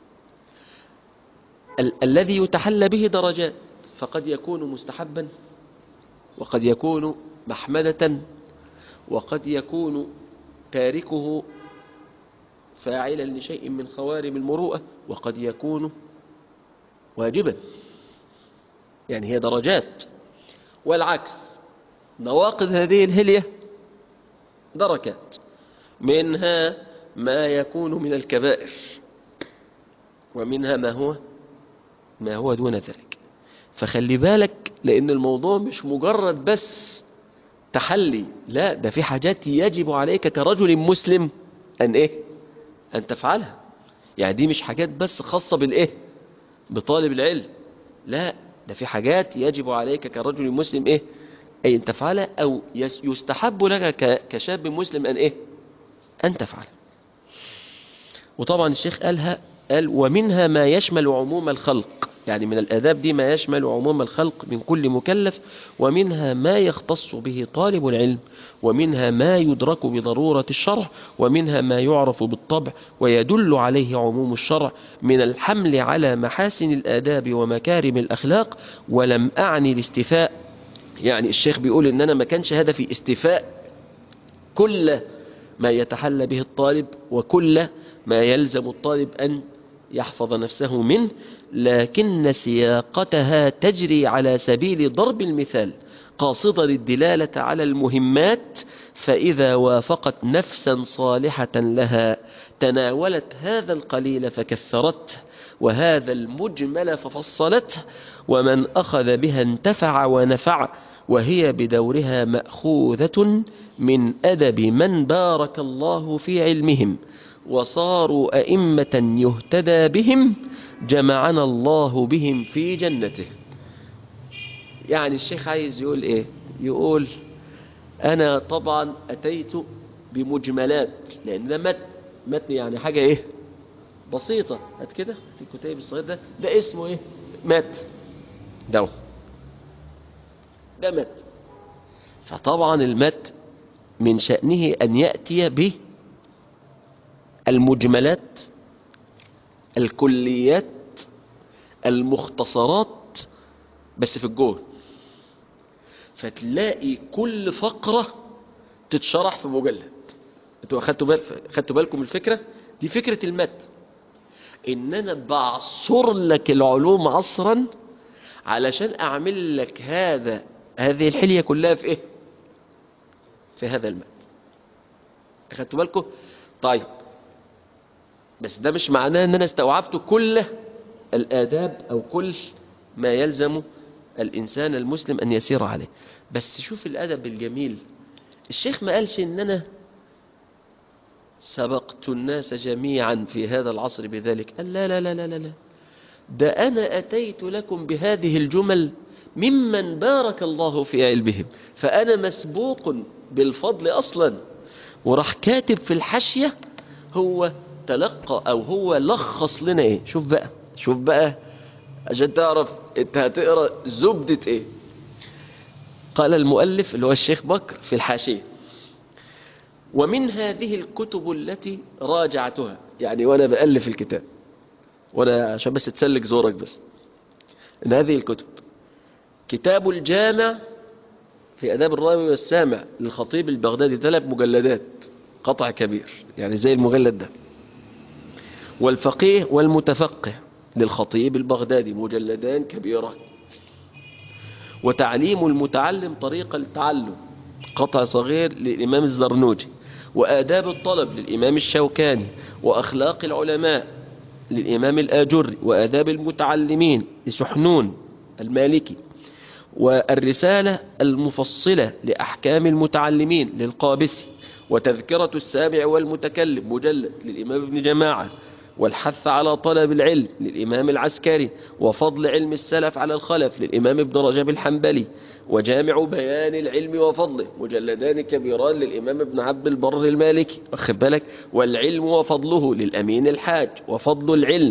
ال الذي يتحلى به درجات فقد يكون مستحبا وقد يكون محمدة وقد يكون تاركه فاعلا لشيء من خوارم المروءة وقد يكون واجبا يعني هي درجات والعكس نواقض هذه الهلية دركات منها ما يكون من الكبائر ومنها ما هو ما هو دون ذلك فخلي بالك لأن الموضوع مش مجرد بس تحلي لا ده في حاجات يجب عليك كرجل مسلم أن إيه أن تفعلها يعني دي مش حاجات بس خاصة بالإيه بطالب العلم لا ده في حاجات يجب عليك كرجل مسلم إيه أي أن تفعلها أو يستحب لك كشاب مسلم أن إيه أن تفعلها وطبعا الشيخ قالها قال ومنها ما يشمل عموم الخلق يعني من الآداب دي ما يشمل عموم الخلق من كل مكلف ومنها ما يختص به طالب العلم ومنها ما يدرك بضرورة الشرع ومنها ما يعرف بالطبع ويدل عليه عموم الشرع من الحمل على محاسن الآداب ومكارم الأخلاق ولم أعني الاستفاء يعني الشيخ بيقول إن أنا ما كانش هدفي استفاء كل ما يتحلى به الطالب وكل ما يلزم الطالب أن يحفظ نفسه منه لكن سياقتها تجري على سبيل ضرب المثال قاصدا الدلالة على المهمات فإذا وافقت نفسا صالحة لها تناولت هذا القليل فكثرته وهذا المجمل ففصلته ومن أخذ بها انتفع ونفع وهي بدورها مأخوذة من أدب من بارك الله في علمهم وصاروا أئمة يهتدى بهم جمعنا الله بهم في جنته يعني الشيخ عايز يقول ايه يقول انا طبعا اتيت بمجملات لان ده متن متن يعني حاجة ايه بسيطة هات كده هات الكتاب الصغير ده ده اسمه ايه متن ده ده متن فطبعا المتن من شأنه أن يأتي به المجملات الكليات المختصرات بس في الجول فتلاقي كل فقرة تتشرح في مجلد انتوا اخدتوا بال... خدتوا بالكم الفكرة دي فكرة المتن ان انا بعصر لك العلوم عصرا علشان اعمل لك هذا هذه الحلية كلها في ايه في هذا المد اخدتوا بالكم طيب بس ده مش معناه ان انا استوعبت كل الاداب او كل ما يلزم الانسان المسلم ان يسير عليه بس شوف الادب الجميل الشيخ ما قالش ان انا سبقت الناس جميعا في هذا العصر بذلك قال لا لا لا لا لا, لا. ده أنا أتيت لكم بهذه الجمل ممن بارك الله في علمهم فأنا مسبوق بالفضل أصلا وراح كاتب في الحاشية هو تلقى أو هو لخص لنا إيه شوف بقى شوف بقى عشان تعرف أنت هتقرأ زبدة إيه قال المؤلف اللي هو الشيخ بكر في الحاشية ومن هذه الكتب التي راجعتها يعني وأنا بألف الكتاب وأنا عشان بس تسلك زورك بس إن هذه الكتب كتاب الجامع في أداب الراوي والسامع للخطيب البغدادي ثلاث مجلدات قطع كبير يعني زي المجلد ده والفقيه والمتفقه للخطيب البغدادي مجلدان كبيران وتعليم المتعلم طريقة التعلم قطع صغير للإمام الزرنوجي وآداب الطلب للإمام الشوكاني وأخلاق العلماء للإمام الآجري وآداب المتعلمين لسحنون المالكي والرسالة المفصلة لأحكام المتعلمين للقابسي وتذكرة السامع والمتكلم مجلد للإمام ابن جماعة والحث على طلب العلم للإمام العسكري وفضل علم السلف على الخلف للإمام ابن رجب الحنبلي وجامع بيان العلم وفضله مجلدان كبيران للإمام ابن عبد البر المالكي واخد بالك والعلم وفضله للأمين الحاج وفضل العلم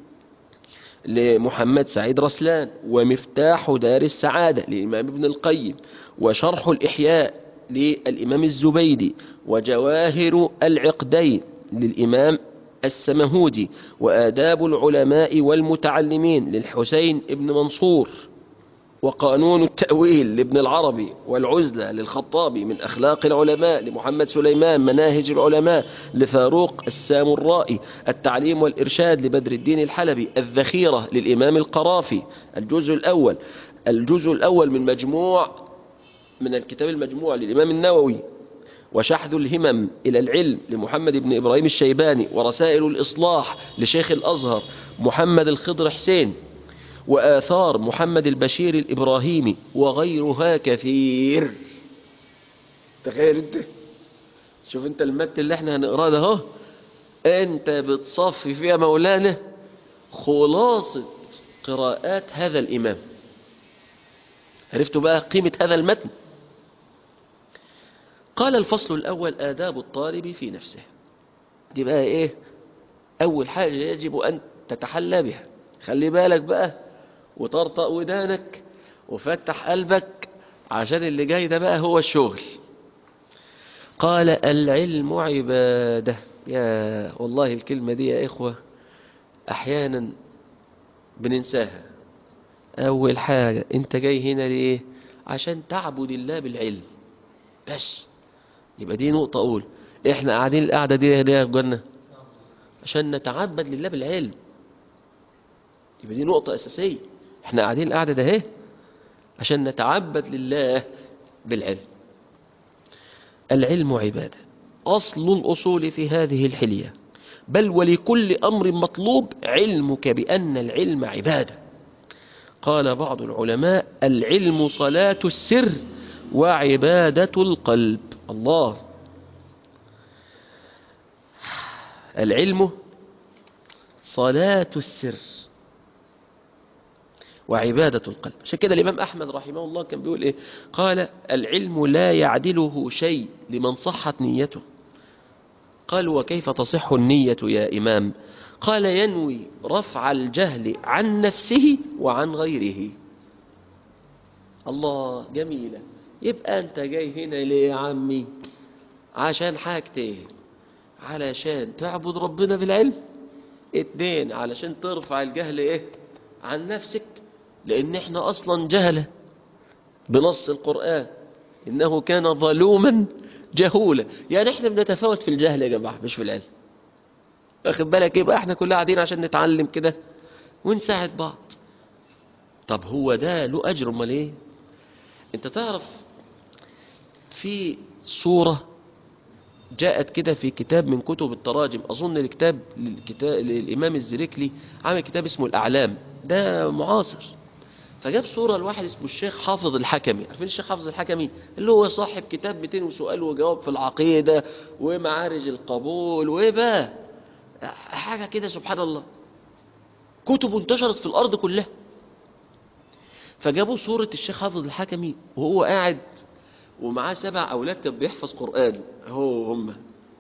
لمحمد سعيد رسلان ومفتاح دار السعادة للإمام ابن القيم وشرح الإحياء للإمام الزبيدي وجواهر العقدين للإمام السمهودي وآداب العلماء والمتعلمين للحسين ابن منصور وقانون التأويل لابن العربي والعزلة للخطابي من أخلاق العلماء لمحمد سليمان مناهج العلماء لفاروق السامرائي التعليم والإرشاد لبدر الدين الحلبي الذخيرة للإمام القرافي الجزء الأول الجزء الأول من مجموع من الكتاب المجموع للإمام النووي وشحذ الهمم إلى العلم لمحمد بن إبراهيم الشيباني ورسائل الإصلاح لشيخ الأزهر محمد الخضر حسين وآثار محمد البشير الإبراهيمي وغيرها كثير تخيل انت شوف انت المتن اللي احنا هنقراه ده اهو انت بتصفي فيها مولانا خلاصة قراءات هذا الإمام عرفتوا بقى قيمة هذا المتن قال الفصل الأول آداب الطالب في نفسه دي بقى إيه أول حاجة يجب أن تتحلى بها خلي بالك بقى وطرطق ودانك وفتح قلبك عشان اللي جاي ده بقى هو الشغل قال العلم عبادة يا والله الكلمة دي يا إخوة أحيانا بننساها أول حاجة أنت جاي هنا ليه عشان تعبد الله بالعلم بس يبقى دي نقطة أقول إحنا قاعدين القعدة دي ليه يا أخوانا عشان نتعبد لله بالعلم يبقى دي نقطة أساسية إحنا قاعدين القعدة ده اهي عشان نتعبد لله بالعلم العلم عبادة أصل الأصول في هذه الحلية بل ولكل أمر مطلوب علمك بأن العلم عبادة قال بعض العلماء العلم صلاة السر وعبادة القلب الله العلم صلاة السر وعبادة القلب عشان كده الإمام أحمد رحمه الله كان بيقول إيه قال العلم لا يعدله شيء لمن صحت نيته قال وكيف تصح النية يا إمام قال ينوي رفع الجهل عن نفسه وعن غيره الله جميلة يبقى أنت جاي هنا ليه يا عمي عشان حاجتين علشان تعبد ربنا بالعلم اتنين علشان ترفع الجهل ايه عن نفسك لان احنا اصلا جهلة بنص القرآن انه كان ظلوما جهولا يعني احنا بنتفاوت في الجهل يا جماعة مش في العلم واخد بالك يبقى احنا كلنا قاعدين عشان نتعلم كده ونساعد بعض طب هو ده له أجر امال ايه انت تعرف في صورة جاءت كده في كتاب من كتب التراجم أظن الكتاب للكتاب للإمام الزريكلي عامل كتاب اسمه الأعلام ده معاصر فجاب صورة لواحد اسمه الشيخ حافظ الحكمي عارفين الشيخ حافظ الحكمي اللي هو صاحب كتاب 200 وسؤال وجواب في العقيدة ومعارج القبول وبقى حاجة كده سبحان الله كتب انتشرت في الأرض كلها فجابوا صورة الشيخ حافظ الحكمي وهو قاعد ومعاه سبع أولاد كان بيحفظ قرآن هو هم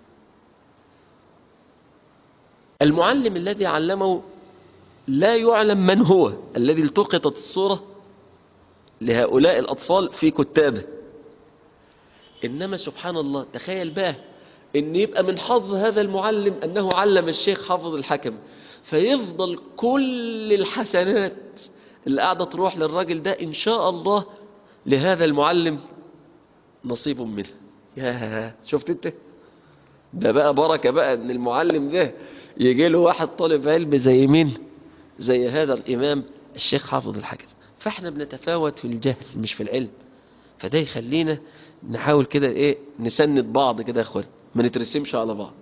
المعلم الذي علمه لا يعلم من هو الذي التقطت الصورة لهؤلاء الأطفال في كتابه إنما سبحان الله تخيل بقى إن يبقى من حظ هذا المعلم أنه علم الشيخ حافظ الحكم فيفضل كل الحسنات اللي قاعدة تروح للراجل ده إن شاء الله لهذا المعلم نصيب منه يا شفت انت ده بقى بركة بقى ان المعلم ده يجي له واحد طالب علم زي مين زي هذا الامام الشيخ حافظ الحكم فاحنا بنتفاوت في الجهل مش في العلم فده يخلينا نحاول كده ايه نسند بعض كده يا اخوان ما نترسمش على بعض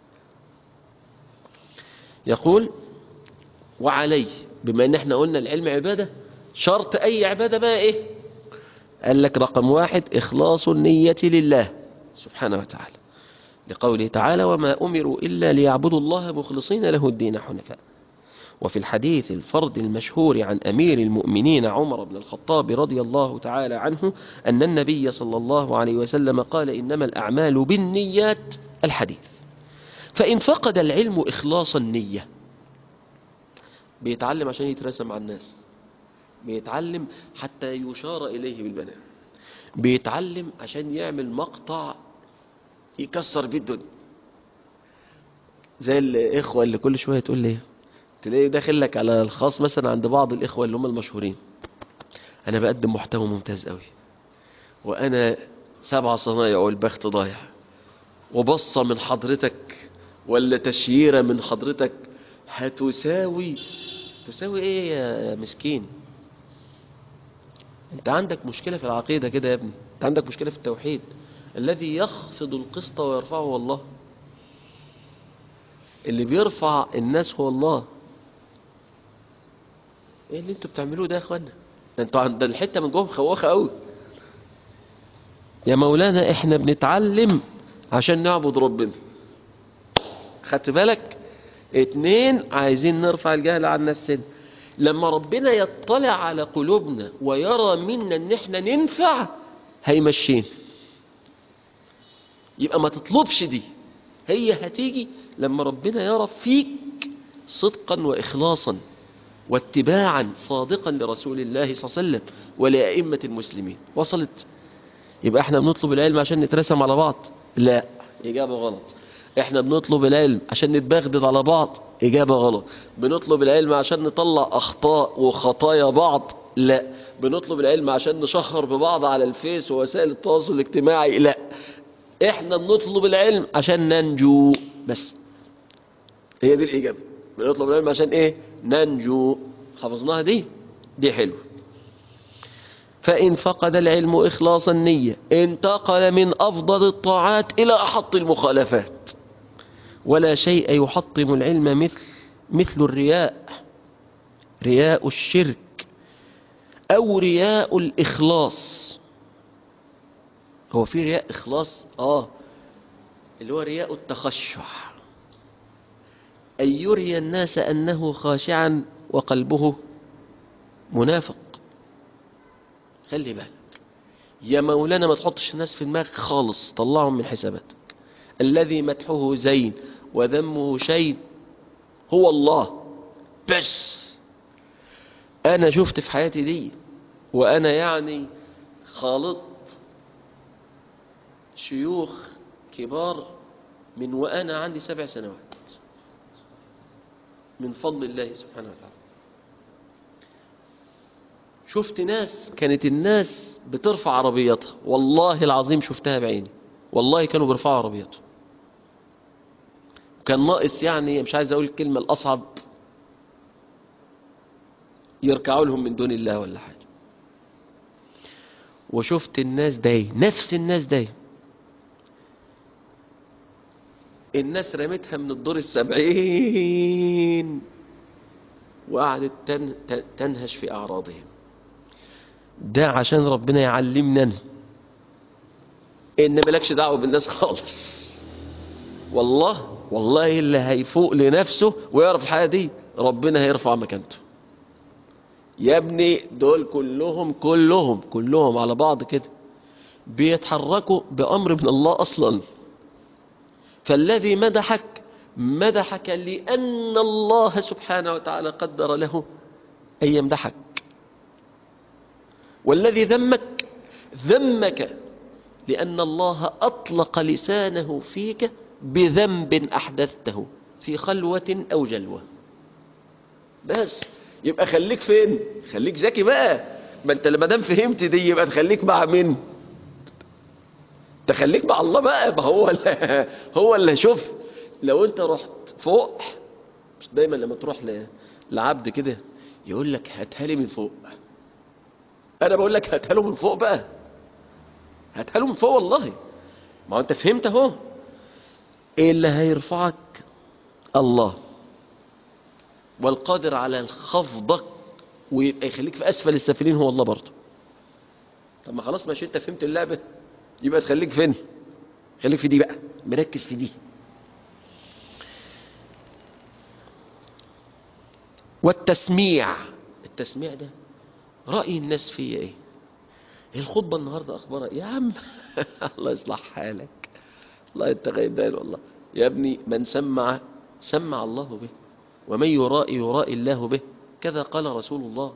يقول وعليه بما ان احنا قلنا العلم عبادة شرط اي عبادة بقى ايه قال لك رقم واحد إخلاص النية لله سبحانه وتعالى لقوله تعالى وما أمروا إلا ليعبدوا الله مخلصين له الدين حنفاء وفي الحديث الفرد المشهور عن أمير المؤمنين عمر بن الخطاب رضي الله تعالى عنه أن النبي صلى الله عليه وسلم قال إنما الأعمال بالنيات الحديث فإن فقد العلم إخلاص النية بيتعلم عشان يترسم على الناس بيتعلم حتى يشار إليه بالبنان بيتعلم عشان يعمل مقطع يكسر بيه الدنيا زي الإخوة اللي كل شوية تقول لي تلاقي داخل لك على الخاص مثلا عند بعض الإخوة اللي هم المشهورين أنا بقدم محتوى ممتاز قوي وأنا سبع صنايع والبخت ضايع وبصة من حضرتك ولا تشييرة من حضرتك هتساوي تساوي ايه يا مسكين انت عندك مشكلة في العقيدة كده يا ابني انت عندك مشكلة في التوحيد الذي يخفض القسط ويرفعه هو الله اللي بيرفع الناس هو الله ايه اللي انتوا بتعملوه ده يا اخوانا ده انتوا عند الحتة من جوه مخوخة قوي يا مولانا احنا بنتعلم عشان نعبد ربنا خدت بالك اتنين عايزين نرفع الجهل عن نفسنا لما ربنا يطلع على قلوبنا ويرى منا ان احنا ننفع هيمشينا يبقى ما تطلبش دي هي هتيجي لما ربنا يرى فيك صدقا واخلاصا واتباعا صادقا لرسول الله صلى الله عليه وسلم ولأئمة المسلمين وصلت يبقى احنا بنطلب العلم عشان نترسم على بعض لا إجابة غلط احنا بنطلب العلم عشان نتبغدد على بعض إجابة غلط بنطلب العلم عشان نطلع أخطاء وخطايا بعض لا بنطلب العلم عشان نشهر ببعض على الفيس ووسائل التواصل الاجتماعي لا احنا بنطلب العلم عشان ننجو بس هي دي الإجابة بنطلب العلم عشان ايه ننجو حفظناها دي دي حلوة فإن فقد العلم إخلاص النية انتقل من أفضل الطاعات إلى أحط المخالفات ولا شيء يحطم العلم مثل مثل الرياء رياء الشرك أو رياء الإخلاص هو في رياء إخلاص آه اللي هو رياء التخشع أن يري الناس أنه خاشعا وقلبه منافق خلي بالك يا مولانا ما تحطش الناس في دماغك خالص طلعهم من حساباتك الذي مدحه زين وذمه شيء هو الله بس انا شفت في حياتي دي وانا يعني خالط شيوخ كبار من وانا عندي سبع سنوات من فضل الله سبحانه وتعالى شفت ناس كانت الناس بترفع عربيتها والله العظيم شفتها بعيني والله كانوا بيرفعوا عربيتهم كان ناقص يعني مش عايز اقول الكلمة الاصعب يركعوا لهم من دون الله ولا حاجة وشفت الناس دي نفس الناس دي الناس رمتها من الدور السبعين وقعدت تن... تن- تنهش في أعراضهم ده عشان ربنا يعلمنا أنا إن ملكش دعوة بالناس خالص والله والله اللي هيفوق لنفسه ويعرف الحاجة دي ربنا هيرفع مكانته يا ابني دول كلهم كلهم كلهم على بعض كده بيتحركوا بأمر من الله أصلا فالذي مدحك مدحك لأن الله سبحانه وتعالى قدر له أن يمدحك والذي ذمك ذمك لأن الله أطلق لسانه فيك بذنب أحدثته في خلوة أو جلوة بس يبقى خليك فين خليك ذكي بقى ما انت لما دام فهمت دي يبقى تخليك مع مين تخليك مع الله بقى ما هو اللي هو اللي شوف لو انت رحت فوق مش دايما لما تروح ل- لعبد كده يقول لك هاتها لي من فوق انا بقول لك هاتها له من فوق بقى هاتها له من فوق والله ما هو انت فهمت اهو ايه اللي هيرفعك الله والقادر على الخفضك ويبقى يخليك في اسفل السافلين هو الله برضه طب ما خلاص ماشي انت فهمت اللعبه يبقى تخليك فين خليك في دي بقى مركز في دي والتسميع التسميع ده رأي الناس فيا ايه الخطبة النهاردة اخبارها إيه؟ يا عم الله يصلح حالك الله انت غايب بال والله يا ابني من سمع سمع الله به ومن يرائي يرائي الله به كذا قال رسول الله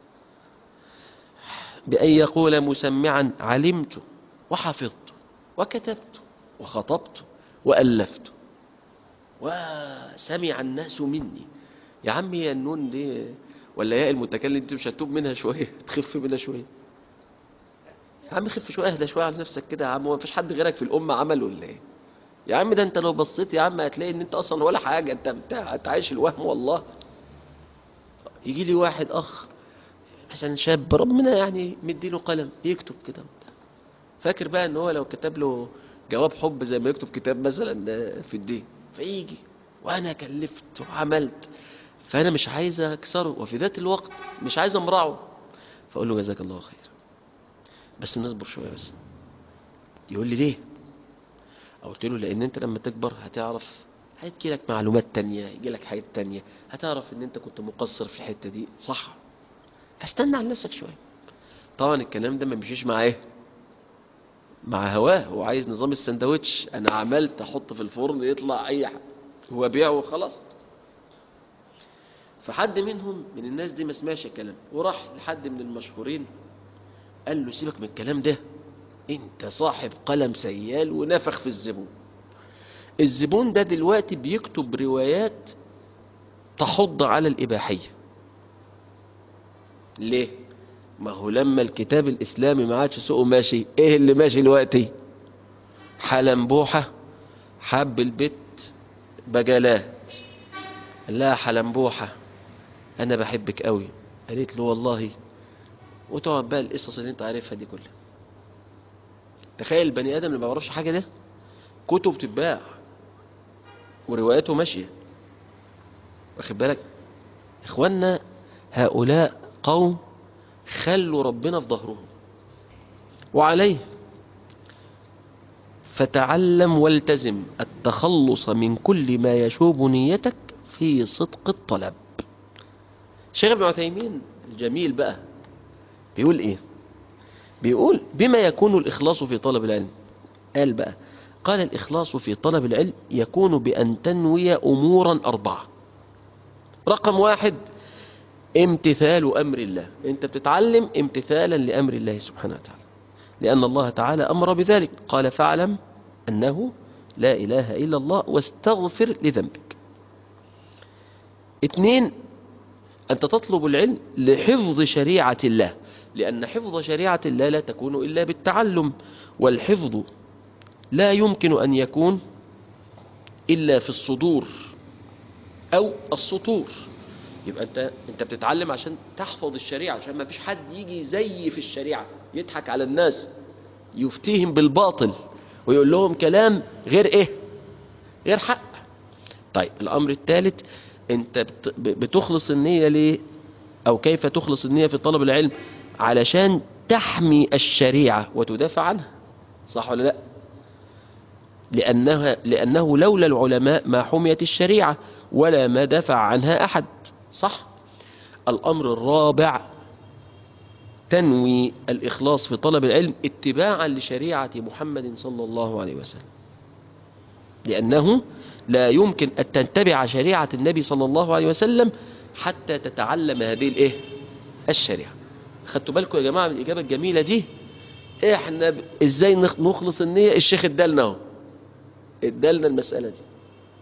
بأن يقول مسمعا علمت وحفظت وكتبت وخطبت وألفت وسمع الناس مني يا عمي يا النون دي ولا ياء المتكلم انت مش هتوب منها شويه تخف منها شويه يا عم خف شويه اهدى شويه على نفسك كده يا عم هو مفيش حد غيرك في الامه عمل ولا ايه يا عم ده انت لو بصيت يا عم هتلاقي ان انت اصلا ولا حاجه انت بتاع انت عايش الوهم والله يجي لي واحد اخ عشان شاب ربنا يعني مديله قلم يكتب كده فاكر بقى ان هو لو كتب له جواب حب زي ما يكتب كتاب مثلا في الدين فيجي وانا كلفت وعملت فانا مش عايز اكسره وفي ذات الوقت مش عايز امرعه فاقول له جزاك الله خير بس نصبر شويه بس يقول لي ليه قلت له لان انت لما تكبر هتعرف هيجي لك معلومات تانية يجي لك حاجات تانية هتعرف ان انت كنت مقصر في الحتة دي صح فاستنى على نفسك شوية طبعا الكلام ده ما بيمشيش مع ايه مع هواه هو عايز نظام السندوتش انا عملت احط في الفرن يطلع اي حاجة هو بيعه وخلاص فحد منهم من الناس دي ما سمعش الكلام وراح لحد من المشهورين قال له سيبك من الكلام ده انت صاحب قلم سيال ونفخ في الزبون الزبون ده دلوقتي بيكتب روايات تحض على الإباحية ليه ما هو لما الكتاب الإسلامي ما عادش سوقه ماشي ايه اللي ماشي دلوقتي حلنبوحة حب البت بجلات لا حلنبوحة أنا بحبك قوي قالت له والله وتقعد بقى القصص اللي انت عارفها دي كلها تخيل البني ادم اللي ما بيعرفش حاجه ده كتب تتباع ورواياته ماشيه واخد بالك اخواننا هؤلاء قوم خلوا ربنا في ظهرهم وعليه فتعلم والتزم التخلص من كل ما يشوب نيتك في صدق الطلب شيخ ابن عثيمين الجميل بقى بيقول ايه بيقول بما يكون الإخلاص في طلب العلم قال بقى قال الإخلاص في طلب العلم يكون بأن تنوي أمورا أربعة رقم واحد امتثال أمر الله أنت بتتعلم امتثالا لأمر الله سبحانه وتعالى لأن الله تعالى أمر بذلك قال فاعلم أنه لا إله إلا الله واستغفر لذنبك اثنين أنت تطلب العلم لحفظ شريعة الله لأن حفظ شريعة الله لا تكون إلا بالتعلم والحفظ لا يمكن أن يكون إلا في الصدور أو السطور يبقى انت انت بتتعلم عشان تحفظ الشريعه عشان ما فيش حد يجي زي في الشريعه يضحك على الناس يفتيهم بالباطل ويقول لهم كلام غير ايه غير حق طيب الامر الثالث انت بت- بتخلص النيه ليه او كيف تخلص النيه في طلب العلم علشان تحمي الشريعه وتدافع عنها صح ولا لا لأنها لأنه لولا العلماء ما حميت الشريعة ولا ما دفع عنها أحد صح الأمر الرابع تنوي الإخلاص في طلب العلم اتباعا لشريعة محمد صلى الله عليه وسلم لأنه لا يمكن أن تتبع شريعة النبي صلى الله عليه وسلم حتى تتعلم هذه الإيه؟ الشريعة خدتوا بالكم يا جماعة من الإجابة الجميلة دي احنا ب... ازاي نخ- نخلص النية الشيخ ادالنا اهو ادالنا المسألة دي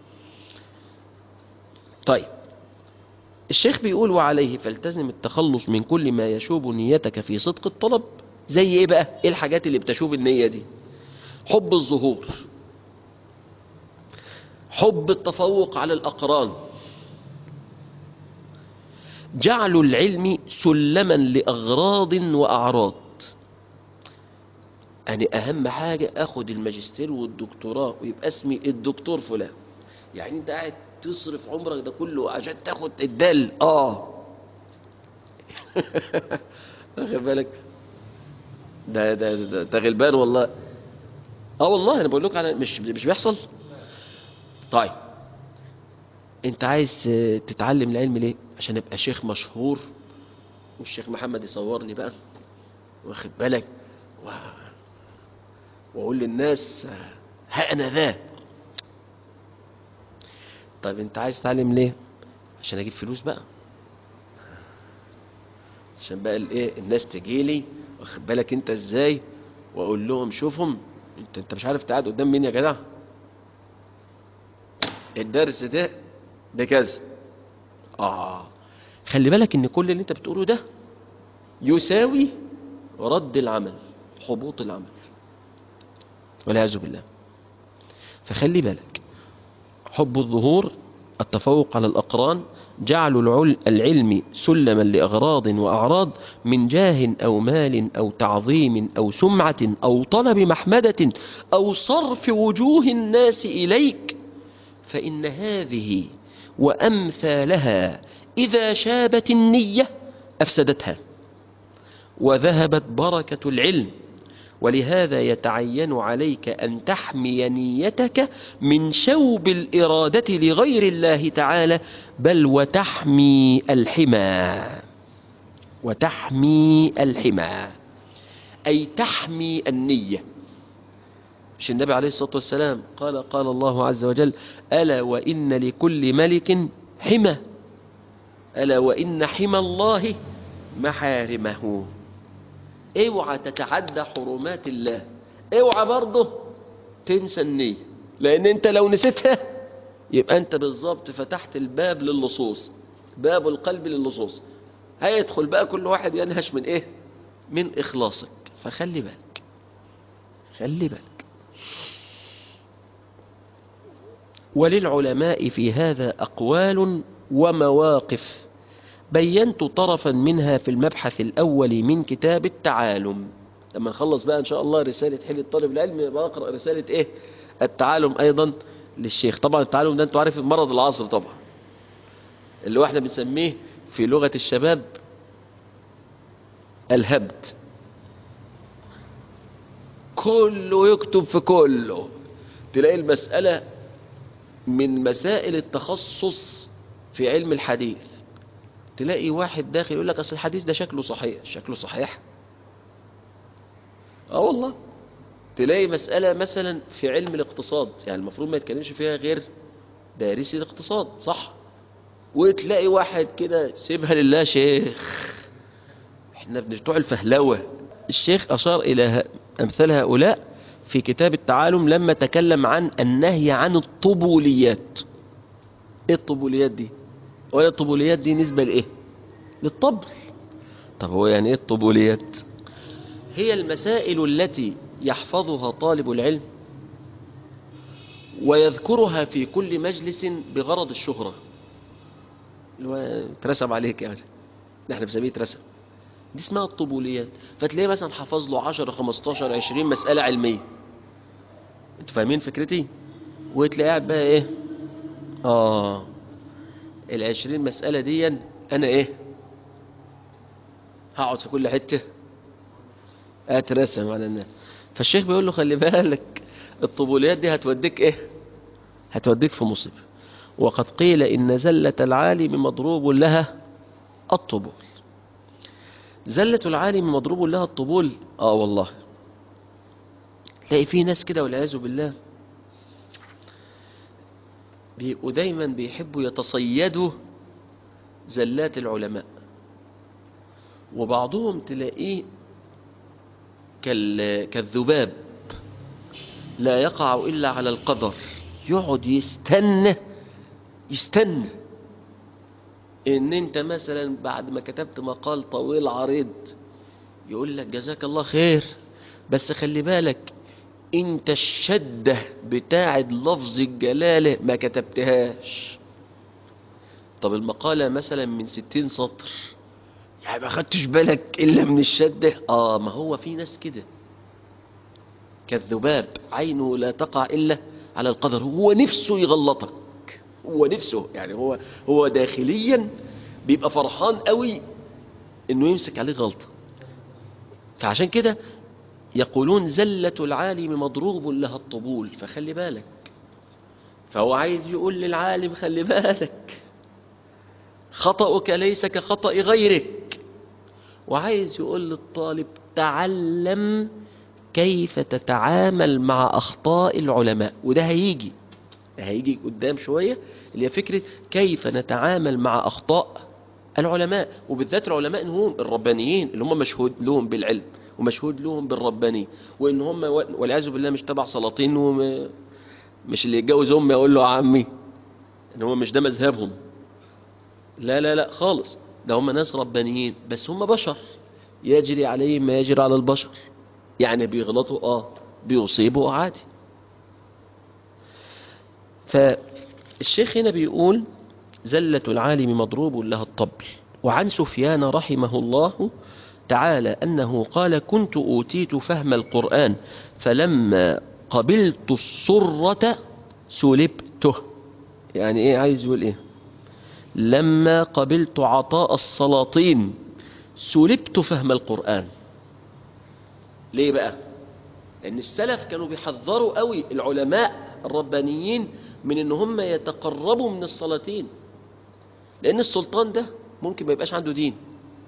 طيب الشيخ بيقول وعليه فالتزم التخلص من كل ما يشوب نيتك في صدق الطلب زي ايه بقى ايه الحاجات اللي بتشوب النية دي حب الظهور حب التفوق على الأقران جعل العلم سلما لأغراض وأعراض يعني أهم حاجة أخد الماجستير والدكتوراه ويبقى اسمي الدكتور فلان يعني أنت قاعد تصرف عمرك ده كله عشان تاخد الدال آه واخد بالك ده ده ده, ده غلبان والله اه والله انا بقول لك انا مش مش بيحصل طيب انت عايز آه، تتعلم العلم ليه عشان ابقى شيخ مشهور والشيخ محمد يصورني بقى واخد بالك و... واقول للناس آه، ها انا ذا طيب انت عايز تتعلم ليه عشان اجيب فلوس بقى عشان بقى الايه الناس تجي لي واخد بالك انت ازاي واقول لهم شوفهم انت انت مش عارف تقعد قدام مين يا جدع الدرس ده بكذا اه خلي بالك ان كل اللي انت بتقوله ده يساوي رد العمل حبوط العمل والعياذ بالله فخلي بالك حب الظهور التفوق على الأقران جعل العل- العلم سلما لأغراض وأعراض من جاه أو مال أو تعظيم أو سمعة أو طلب محمدة أو صرف وجوه الناس إليك فإن هذه وأمثالها إذا شابت النية أفسدتها وذهبت بركة العلم ولهذا يتعين عليك أن تحمي نيتك من شوب الإرادة لغير الله تعالى بل وتحمي الحمى وتحمي الحمى أي تحمي النية مش النبي عليه الصلاة والسلام قال قال الله عز وجل ألا وإن لكل ملك حمى ألا وإن حمى الله محارمه اوعى تتعدى حرمات الله اوعى برضه تنسى النية لان انت لو نسيتها يبقى انت بالظبط فتحت الباب للصوص باب القلب للصوص هيدخل بقى كل واحد ينهش من ايه من اخلاصك فخلي بالك خلي بالك وللعلماء في هذا أقوال ومواقف بينت طرفا منها في المبحث الأول من كتاب التعالم لما نخلص بقى إن شاء الله رسالة حل الطالب العلمي يبقى أقرأ رسالة إيه التعالم أيضا للشيخ طبعا التعالم ده أنتوا عارف مرض العصر طبعا اللي هو احنا بنسميه في لغة الشباب الهبد كله يكتب في كله تلاقي المسألة من مسائل التخصص في علم الحديث تلاقي واحد داخل يقول لك اصل الحديث ده شكله صحيح شكله صحيح اه والله تلاقي مسألة مثلا في علم الاقتصاد يعني المفروض ما يتكلمش فيها غير دارسي الاقتصاد صح وتلاقي واحد كده سيبها لله شيخ احنا بتوع الفهلوة الشيخ أشار إلى ه- أمثال هؤلاء في كتاب التعالم لما تكلم عن النهي عن الطبوليات ايه الطبوليات دي ولا الطبوليات دي نسبة لإيه للطبل طب هو يعني ايه الطبوليات هي المسائل التي يحفظها طالب العلم ويذكرها في كل مجلس بغرض الشهرة اللي هو اترسم عليك يعني ده احنا بنسميه اترسم دي اسمها الطبوليات فتلاقيه مثلا حفظ له 10 15 20 مسألة علمية انتوا فاهمين فكرتي وتلاقيه قاعد بقى ايه اه ال 20 مسألة دي انا ايه هقعد في كل حتة اترسم على الناس فالشيخ بيقول له خلي بالك الطبوليات دي هتوديك ايه هتوديك في مصيبة وقد قيل إن زلة العالم مضروب لها الطبول زلة العالم مضروب لها الطبول آه والله تلاقي في ناس كده والعياذ بالله بيبقوا دايما بيحبوا يتصيدوا زلات العلماء وبعضهم تلاقيه كال... كالذباب لا يقع إلا على القدر يقعد يستنى يستنى ان انت مثلا بعد ما كتبت مقال طويل عريض يقول لك جزاك الله خير بس خلي بالك انت الشدة بتاعة لفظ الجلالة ما كتبتهاش طب المقالة مثلا من ستين سطر يعني ما خدتش بالك الا من الشدة اه ما هو في ناس كده كالذباب عينه لا تقع الا على القدر هو نفسه يغلطك هو نفسه يعني هو هو داخليا بيبقى فرحان قوي انه يمسك عليه غلطة فعشان كده يقولون زلة العالم مضروب لها الطبول فخلي بالك فهو عايز يقول للعالم خلي بالك خطأك ليس كخطأ غيرك وعايز يقول للطالب تعلم كيف تتعامل مع أخطاء العلماء وده هيجي هيجي قدام شوية اللي هي فكرة كيف نتعامل مع أخطاء العلماء وبالذات العلماء هم الربانيين اللي هم مشهود لهم بالعلم ومشهود لهم بالرباني وإن هم والعياذ بالله مش تبع سلاطين وم... مش اللي يتجوز أمي يقول له عمي إن هو مش ده مذهبهم لا لا لا خالص ده هم ناس ربانيين بس هم بشر يجري عليهم ما يجري على البشر يعني بيغلطوا اه بيصيبوا عادي فالشيخ هنا بيقول زلة العالم مضروب لها الطبل وعن سفيان رحمه الله تعالى أنه قال كنت أوتيت فهم القرآن فلما قبلت الصرة سلبته يعني ايه عايز يقول ايه لما قبلت عطاء السلاطين سلبت فهم القرآن ليه بقى لأن السلف كانوا بيحذروا قوي العلماء الربانيين من ان هم يتقربوا من السلاطين لأن السلطان ده ممكن ما يبقاش عنده دين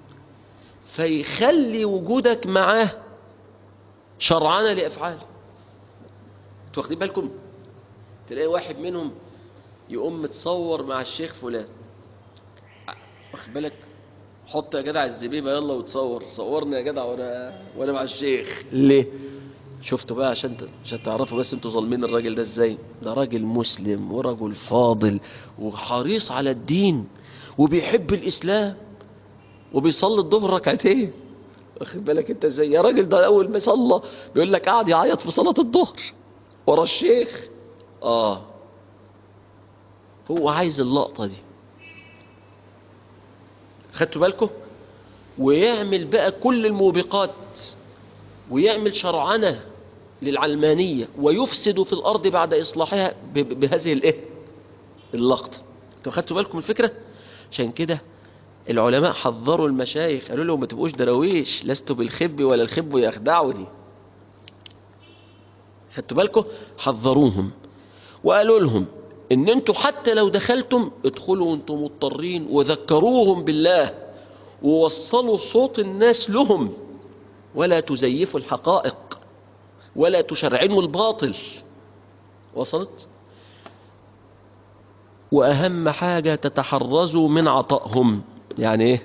فيخلي وجودك معاه شرعنة لأفعاله انتوا واخدين بالكم تلاقي واحد منهم يقوم متصور مع الشيخ فلان واخد بالك حط يا جدع الزبيبة يلا وتصور صورني يا جدع وانا وانا مع الشيخ ليه شفتوا بقى عشان عشان تعرفوا بس انتوا ظالمين الراجل ده ازاي ده راجل مسلم ورجل فاضل وحريص على الدين وبيحب الاسلام وبيصلي الظهر ركعتين واخد بالك انت ازاي يا راجل ده اول ما صلى بيقول لك قاعد يعيط في صلاه الظهر ورا الشيخ اه هو عايز اللقطه دي خدتوا بالكم ويعمل بقى كل الموبقات ويعمل شرعنة للعلمانية ويفسد في الأرض بعد إصلاحها بهذه الإيه اللقطة انتوا خدتوا بالكم الفكرة عشان كده العلماء حذروا المشايخ قالوا لهم ما تبقوش درويش لستوا بالخب ولا الخب يخدعني خدتوا بالكم حذروهم وقالوا لهم ان انتوا حتى لو دخلتم ادخلوا وانتم مضطرين وذكروهم بالله ووصلوا صوت الناس لهم ولا تزيفوا الحقائق ولا تشرعنوا الباطل وصلت واهم حاجة تتحرزوا من عطائهم يعني ايه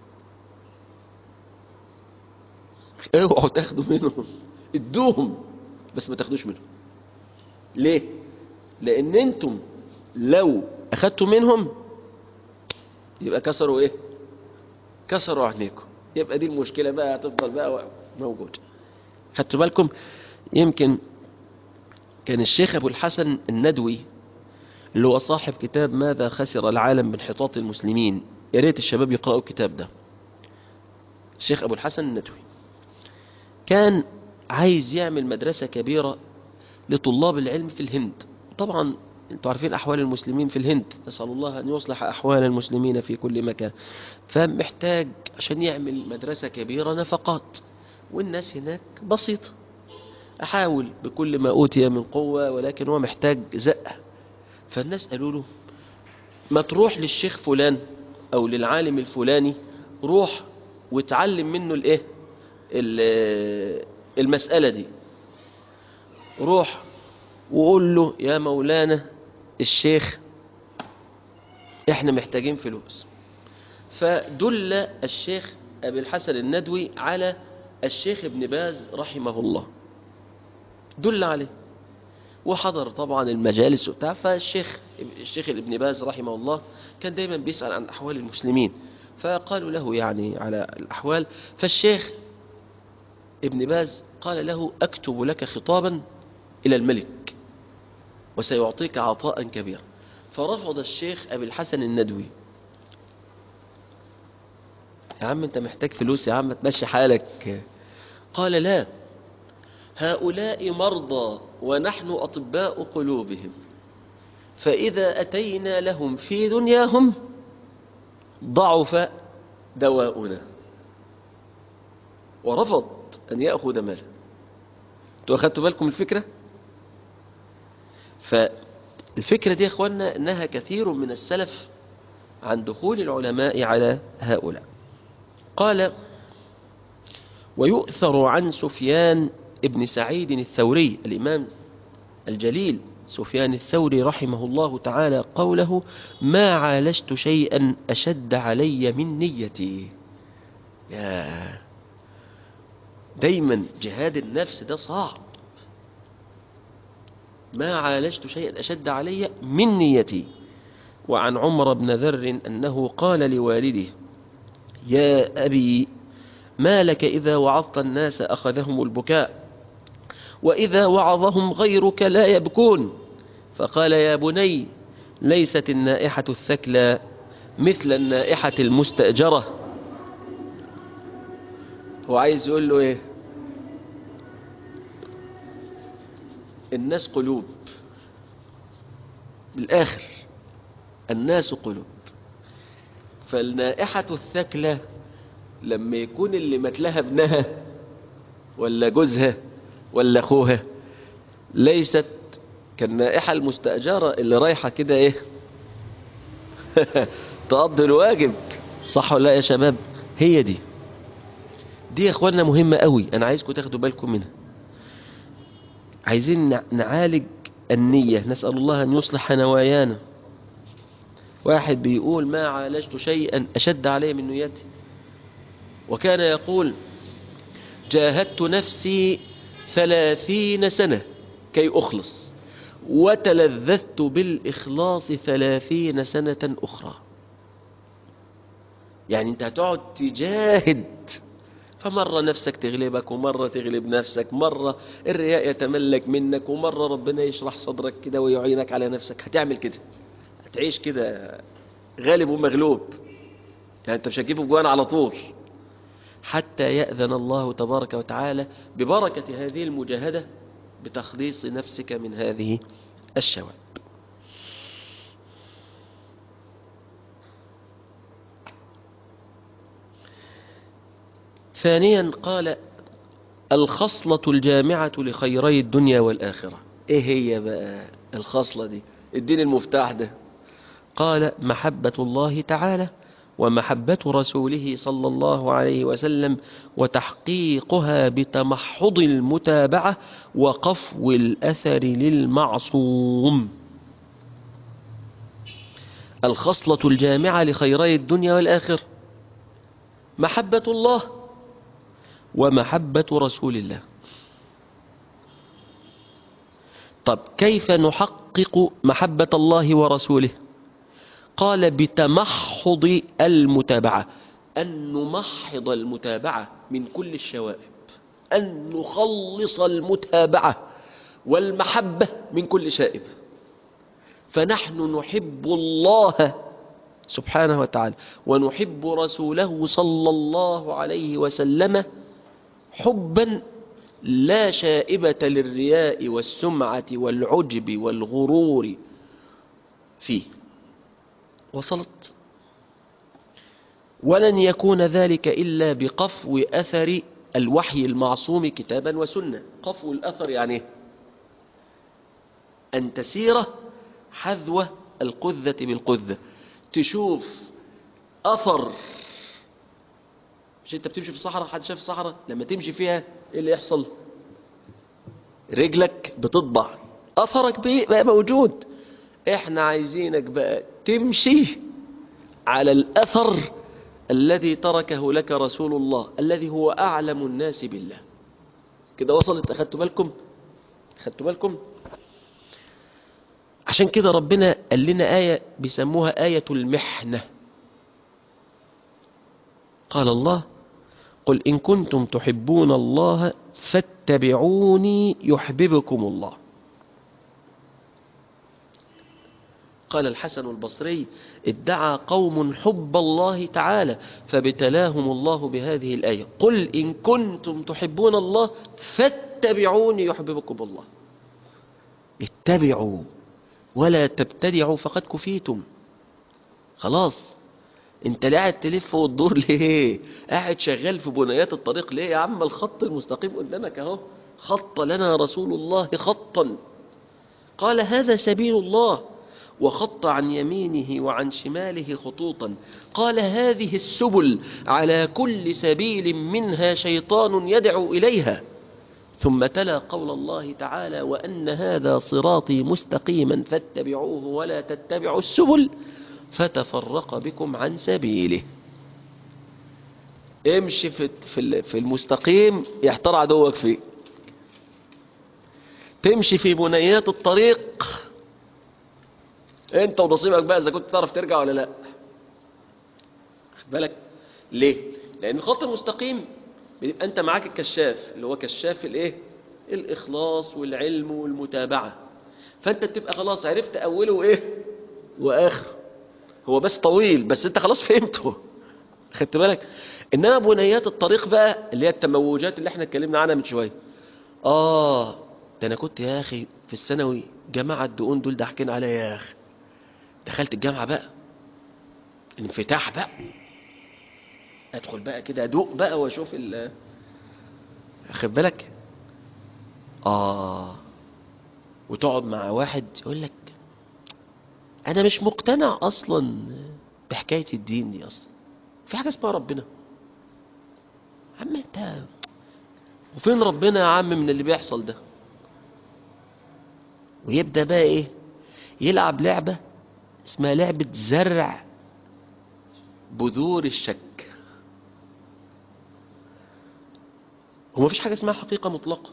اوعوا تاخدوا منهم ادوهم بس ما تاخدوش منهم ليه لان انتم لو اخدتوا منهم يبقى كسروا ايه كسروا عينيكم يبقى دي المشكلة بقى هتفضل بقى موجودة خدتوا بالكم يمكن كان الشيخ ابو الحسن الندوي اللي هو صاحب كتاب ماذا خسر العالم بانحطاط المسلمين يا ريت الشباب يقرأوا الكتاب ده الشيخ أبو الحسن الندوي كان عايز يعمل مدرسة كبيرة لطلاب العلم في الهند طبعا انتوا عارفين أحوال المسلمين في الهند نسأل الله أن يصلح أحوال المسلمين في كل مكان فمحتاج عشان يعمل مدرسة كبيرة نفقات والناس هناك بسيطة أحاول بكل ما أوتي من قوة ولكن هو محتاج زقة فالناس قالوا له ما تروح للشيخ فلان أو للعالم الفلاني روح وتعلم منه الايه ال- المسألة دي روح وقول له يا مولانا الشيخ احنا محتاجين فلوس فدل الشيخ أبي الحسن الندوي على الشيخ ابن باز رحمه الله دل عليه وحضر طبعا المجالس وبتاع فالشيخ الشيخ ابن باز رحمه الله كان دايما بيسأل عن أحوال المسلمين فقالوا له يعني على الأحوال فالشيخ ابن باز قال له أكتب لك خطابا إلى الملك وسيعطيك عطاء كبيرا فرفض الشيخ أبي الحسن الندوي يا عم انت محتاج فلوس يا عم تمشي حالك قال لا هؤلاء مرضى ونحن أطباء قلوبهم فإذا أتينا لهم في دنياهم ضعف دواؤنا ورفض أن يأخذ ماله انتوا أخذتوا بالكم الفكرة فالفكرة دي يا أخوانا أنها كثير من السلف عن دخول العلماء على هؤلاء قال ويؤثر عن سفيان ابن سعيد الثوري الإمام الجليل سفيان الثوري رحمه الله تعالى قوله ما عالجت شيئا أشد علي من نيتي يا دايما جهاد النفس ده صعب ما عالجت شيئا أشد علي من نيتي وعن عمر بن ذر أنه قال لوالده يا أبي ما لك إذا وعظت الناس أخذهم البكاء وإذا وعظهم غيرك لا يبكون فقال يا بني ليست النائحة الثكلى مثل النائحة المستأجرة هو عايز يقول له ايه الناس قلوب بالآخر الناس قلوب فالنائحة الثكلى لما يكون اللي متلها ابنها ولا جوزها ولا اخوها ليست كالنائحة المستأجرة اللي رايحة كده ايه تقضي الواجب صح ولا لا يا شباب هي دي دي يا اخوانا مهمة قوي انا عايزكم تاخدوا بالكم منها عايزين نع- نعالج النية نسأل الله ان يصلح نوايانا واحد بيقول ما عالجت شيئا اشد علي من نيتي وكان يقول جاهدت نفسي ثلاثين سنة كي أخلص وتلذذت بالإخلاص ثلاثين سنة أخرى يعني أنت هتقعد تجاهد فمرة نفسك تغلبك ومرة تغلب نفسك مرة الرياء يتملك منك ومرة ربنا يشرح صدرك كده ويعينك على نفسك هتعمل كده هتعيش كده غالب ومغلوب يعني انت مش هتجيبه جوان على طول حتى يأذن الله تبارك وتعالى ببركة هذه المجاهدة بتخليص نفسك من هذه الشوائب ثانيا قال الخصلة الجامعة لخيري الدنيا والآخرة ايه هي بقى الخصلة دي الدين المفتاح ده قال محبة الله تعالى ومحبة رسوله صلى الله عليه وسلم وتحقيقها بتمحض المتابعة وقفو الأثر للمعصوم الخصلة الجامعة لخيري الدنيا والآخر محبة الله ومحبة رسول الله طب كيف نحقق محبة الله ورسوله قال بتمحض المتابعة أن نمحض المتابعة من كل الشوائب أن نخلص المتابعة والمحبة من كل شائب فنحن نحب الله سبحانه وتعالى ونحب رسوله صلى الله عليه وسلم حبا لا شائبة للرياء والسمعة والعجب والغرور فيه وصلت ولن يكون ذلك إلا بقفو أثر الوحي المعصوم كتابا وسنة قفو الأثر يعني إيه؟ أن تسير حذو القذة بالقذة تشوف أثر مش أنت بتمشي في الصحراء حد شاف الصحراء لما تمشي فيها إيه اللي يحصل رجلك بتطبع أثرك بيه بقى موجود إحنا عايزينك بقى تمشي على الأثر الذي تركه لك رسول الله الذي هو أعلم الناس بالله كده وصلت أخدتوا بالكم أخدتوا بالكم عشان كده ربنا قال لنا آية بيسموها آية المحنة قال الله قل إن كنتم تحبون الله فاتبعوني يحببكم الله قال الحسن البصري ادعى قوم حب الله تعالى فابتلاهم الله بهذه الآية قل إن كنتم تحبون الله فاتبعوني يحببكم الله اتبعوا ولا تبتدعوا فقد كفيتم خلاص انت لا قاعد تلف وتدور ليه قاعد شغال في بنيات الطريق ليه يا عم الخط المستقيم قدامك اهو خط لنا رسول الله خطا قال هذا سبيل الله وخط عن يمينه وعن شماله خطوطا قال هذه السبل على كل سبيل منها شيطان يدعو إليها ثم تلا قول الله تعالى وأن هذا صراطي مستقيما فاتبعوه ولا تتبعوا السبل فتفرق بكم عن سبيله امشي في في في المستقيم يحتار عدوك فيه تمشي في بنيات الطريق انت ونصيبك بقى اذا كنت تعرف ترجع ولا لا خد بالك ليه لان الخط المستقيم بيبقى انت معاك الكشاف اللي هو كشاف الايه الاخلاص والعلم والمتابعه فانت بتبقى خلاص عرفت اوله وايه واخره هو بس طويل بس انت خلاص فهمته خدت بالك انما بنيات الطريق بقى اللي هي التموجات اللي احنا اتكلمنا عنها من شويه اه ده انا كنت يا اخي في الثانوي جماعه الدقون دول ضاحكين عليا يا اخي دخلت الجامعه بقى انفتاح بقى ادخل بقى كده ادوق بقى واشوف ال خد بالك اه وتقعد مع واحد يقول لك انا مش مقتنع اصلا بحكايه الدين دي اصلا في حاجه اسمها ربنا عم انت وفين ربنا يا عم من اللي بيحصل ده ويبدا بقى ايه يلعب لعبه اسمها لعبه زرع بذور الشك هو مفيش حاجه اسمها حقيقه مطلقه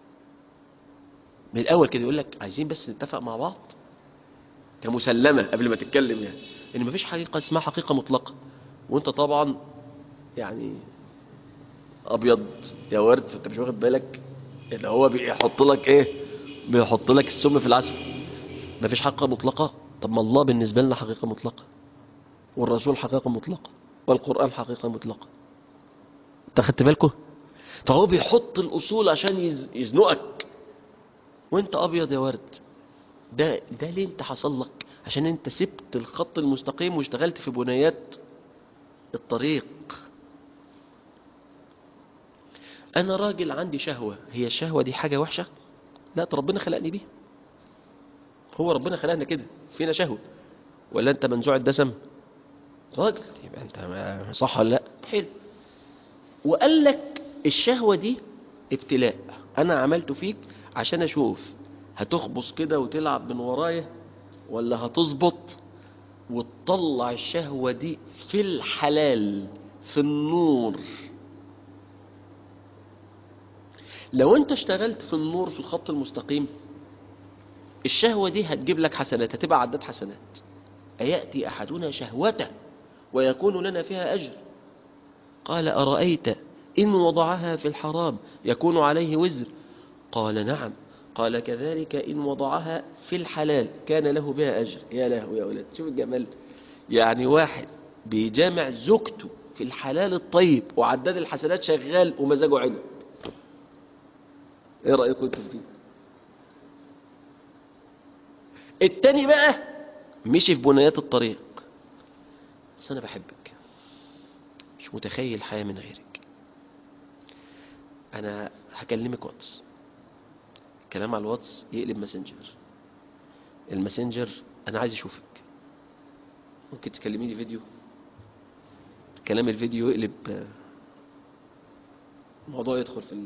من الاول كده يقول لك عايزين بس نتفق مع بعض كمسلمة قبل ما تتكلم يعني ان مفيش حقيقة اسمها حقيقة مطلقة وانت طبعا يعني ابيض يا ورد فانت مش واخد بالك اللي هو بيحط لك ايه بيحط لك السم في العسل مفيش حقيقة مطلقة طب ما الله بالنسبة لنا حقيقة مطلقة والرسول حقيقة مطلقة والقرآن حقيقة مطلقة انت خدت بالكم فهو بيحط الاصول عشان يزنقك وانت ابيض يا ورد ده ده ليه انت حصل لك عشان انت سبت الخط المستقيم واشتغلت في بنيات الطريق انا راجل عندي شهوة هي الشهوة دي حاجة وحشة لا ده ربنا خلقني بيها هو ربنا خلقنا كده فينا شهوة ولا انت منزوع الدسم راجل يبقى انت صح ولا لا حلو وقال لك الشهوة دي ابتلاء انا عملته فيك عشان اشوف هتخبص كده وتلعب من ورايا ولا هتظبط وتطلع الشهوة دي في الحلال في النور لو انت اشتغلت في النور في الخط المستقيم الشهوة دي هتجيب لك حسنات هتبقى عداد حسنات أيأتي أحدنا شهوته ويكون لنا فيها أجر قال أرأيت إن وضعها في الحرام يكون عليه وزر قال نعم قال كذلك إن وضعها في الحلال كان له بها أجر يا له يا أولاد شوف الجمال يعني واحد بيجامع زوجته في الحلال الطيب وعداد الحسنات شغال ومزاجه عنب ايه رأيكم انتوا في دي التاني بقى مشي في بنيات الطريق بس انا بحبك مش متخيل حياة من غيرك انا هكلمك واتس كلام على الواتس يقلب ماسنجر الماسنجر انا عايز اشوفك ممكن تكلميني فيديو كلام الفيديو يقلب آه، الموضوع يدخل في ال...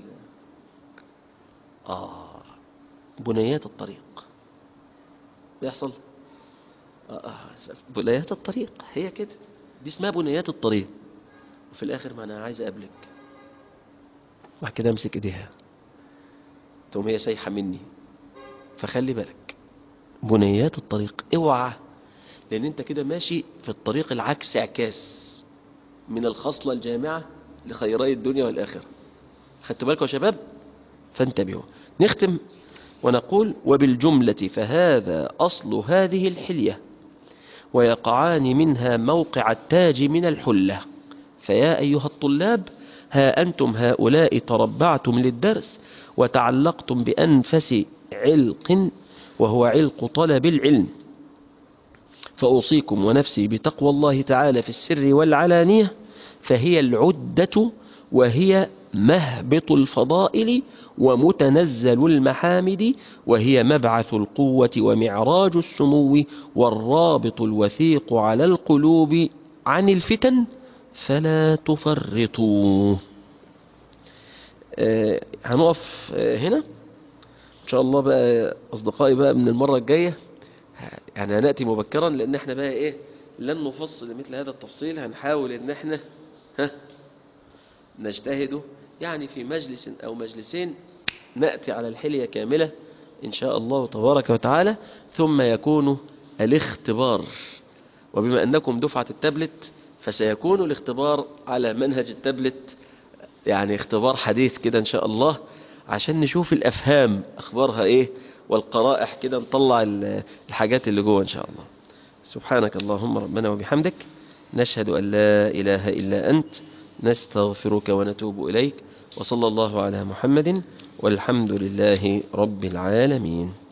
آه بنيات الطريق بيحصل آه آه بنيات الطريق هي كده دي اسمها بنيات الطريق وفي الآخر ما أنا عايز أقابلك بعد كده أمسك إيديها تقوم هي سايحة مني فخلي بالك بنيات الطريق اوعى لأن أنت كده ماشي في الطريق العكس اعكاس من الخصلة الجامعة لخيري الدنيا والآخرة خدتوا بالكم يا شباب فانتبهوا نختم ونقول وبالجملة فهذا أصل هذه الحلية ويقعان منها موقع التاج من الحلة فيا أيها الطلاب ها أنتم هؤلاء تربعتم للدرس وتعلقتم بأنفس علق وهو علق طلب العلم فأوصيكم ونفسي بتقوى الله تعالى في السر والعلانية فهي العدة وهي مهبط الفضائل ومتنزل المحامد وهي مبعث القوة ومعراج السمو والرابط الوثيق على القلوب عن الفتن فلا تفرطوا آه هنقف آه هنا إن شاء الله بقى أصدقائي بقى من المرة الجاية يعني هنأتي مبكرا لأن احنا بقى إيه لن نفصل مثل هذا التفصيل هنحاول إن احنا ها نجتهد يعني في مجلس أو مجلسين نأتي على الحلية كاملة إن شاء الله تبارك وتعالى ثم يكون الاختبار وبما أنكم دفعة التابلت فسيكون الاختبار على منهج التابلت يعني اختبار حديث كده إن شاء الله عشان نشوف الأفهام أخبارها إيه والقرائح كده نطلع الحاجات اللي جوه إن شاء الله سبحانك اللهم ربنا وبحمدك نشهد أن لا إله إلا أنت نستغفرك ونتوب إليك وصلى الله على محمد والحمد لله رب العالمين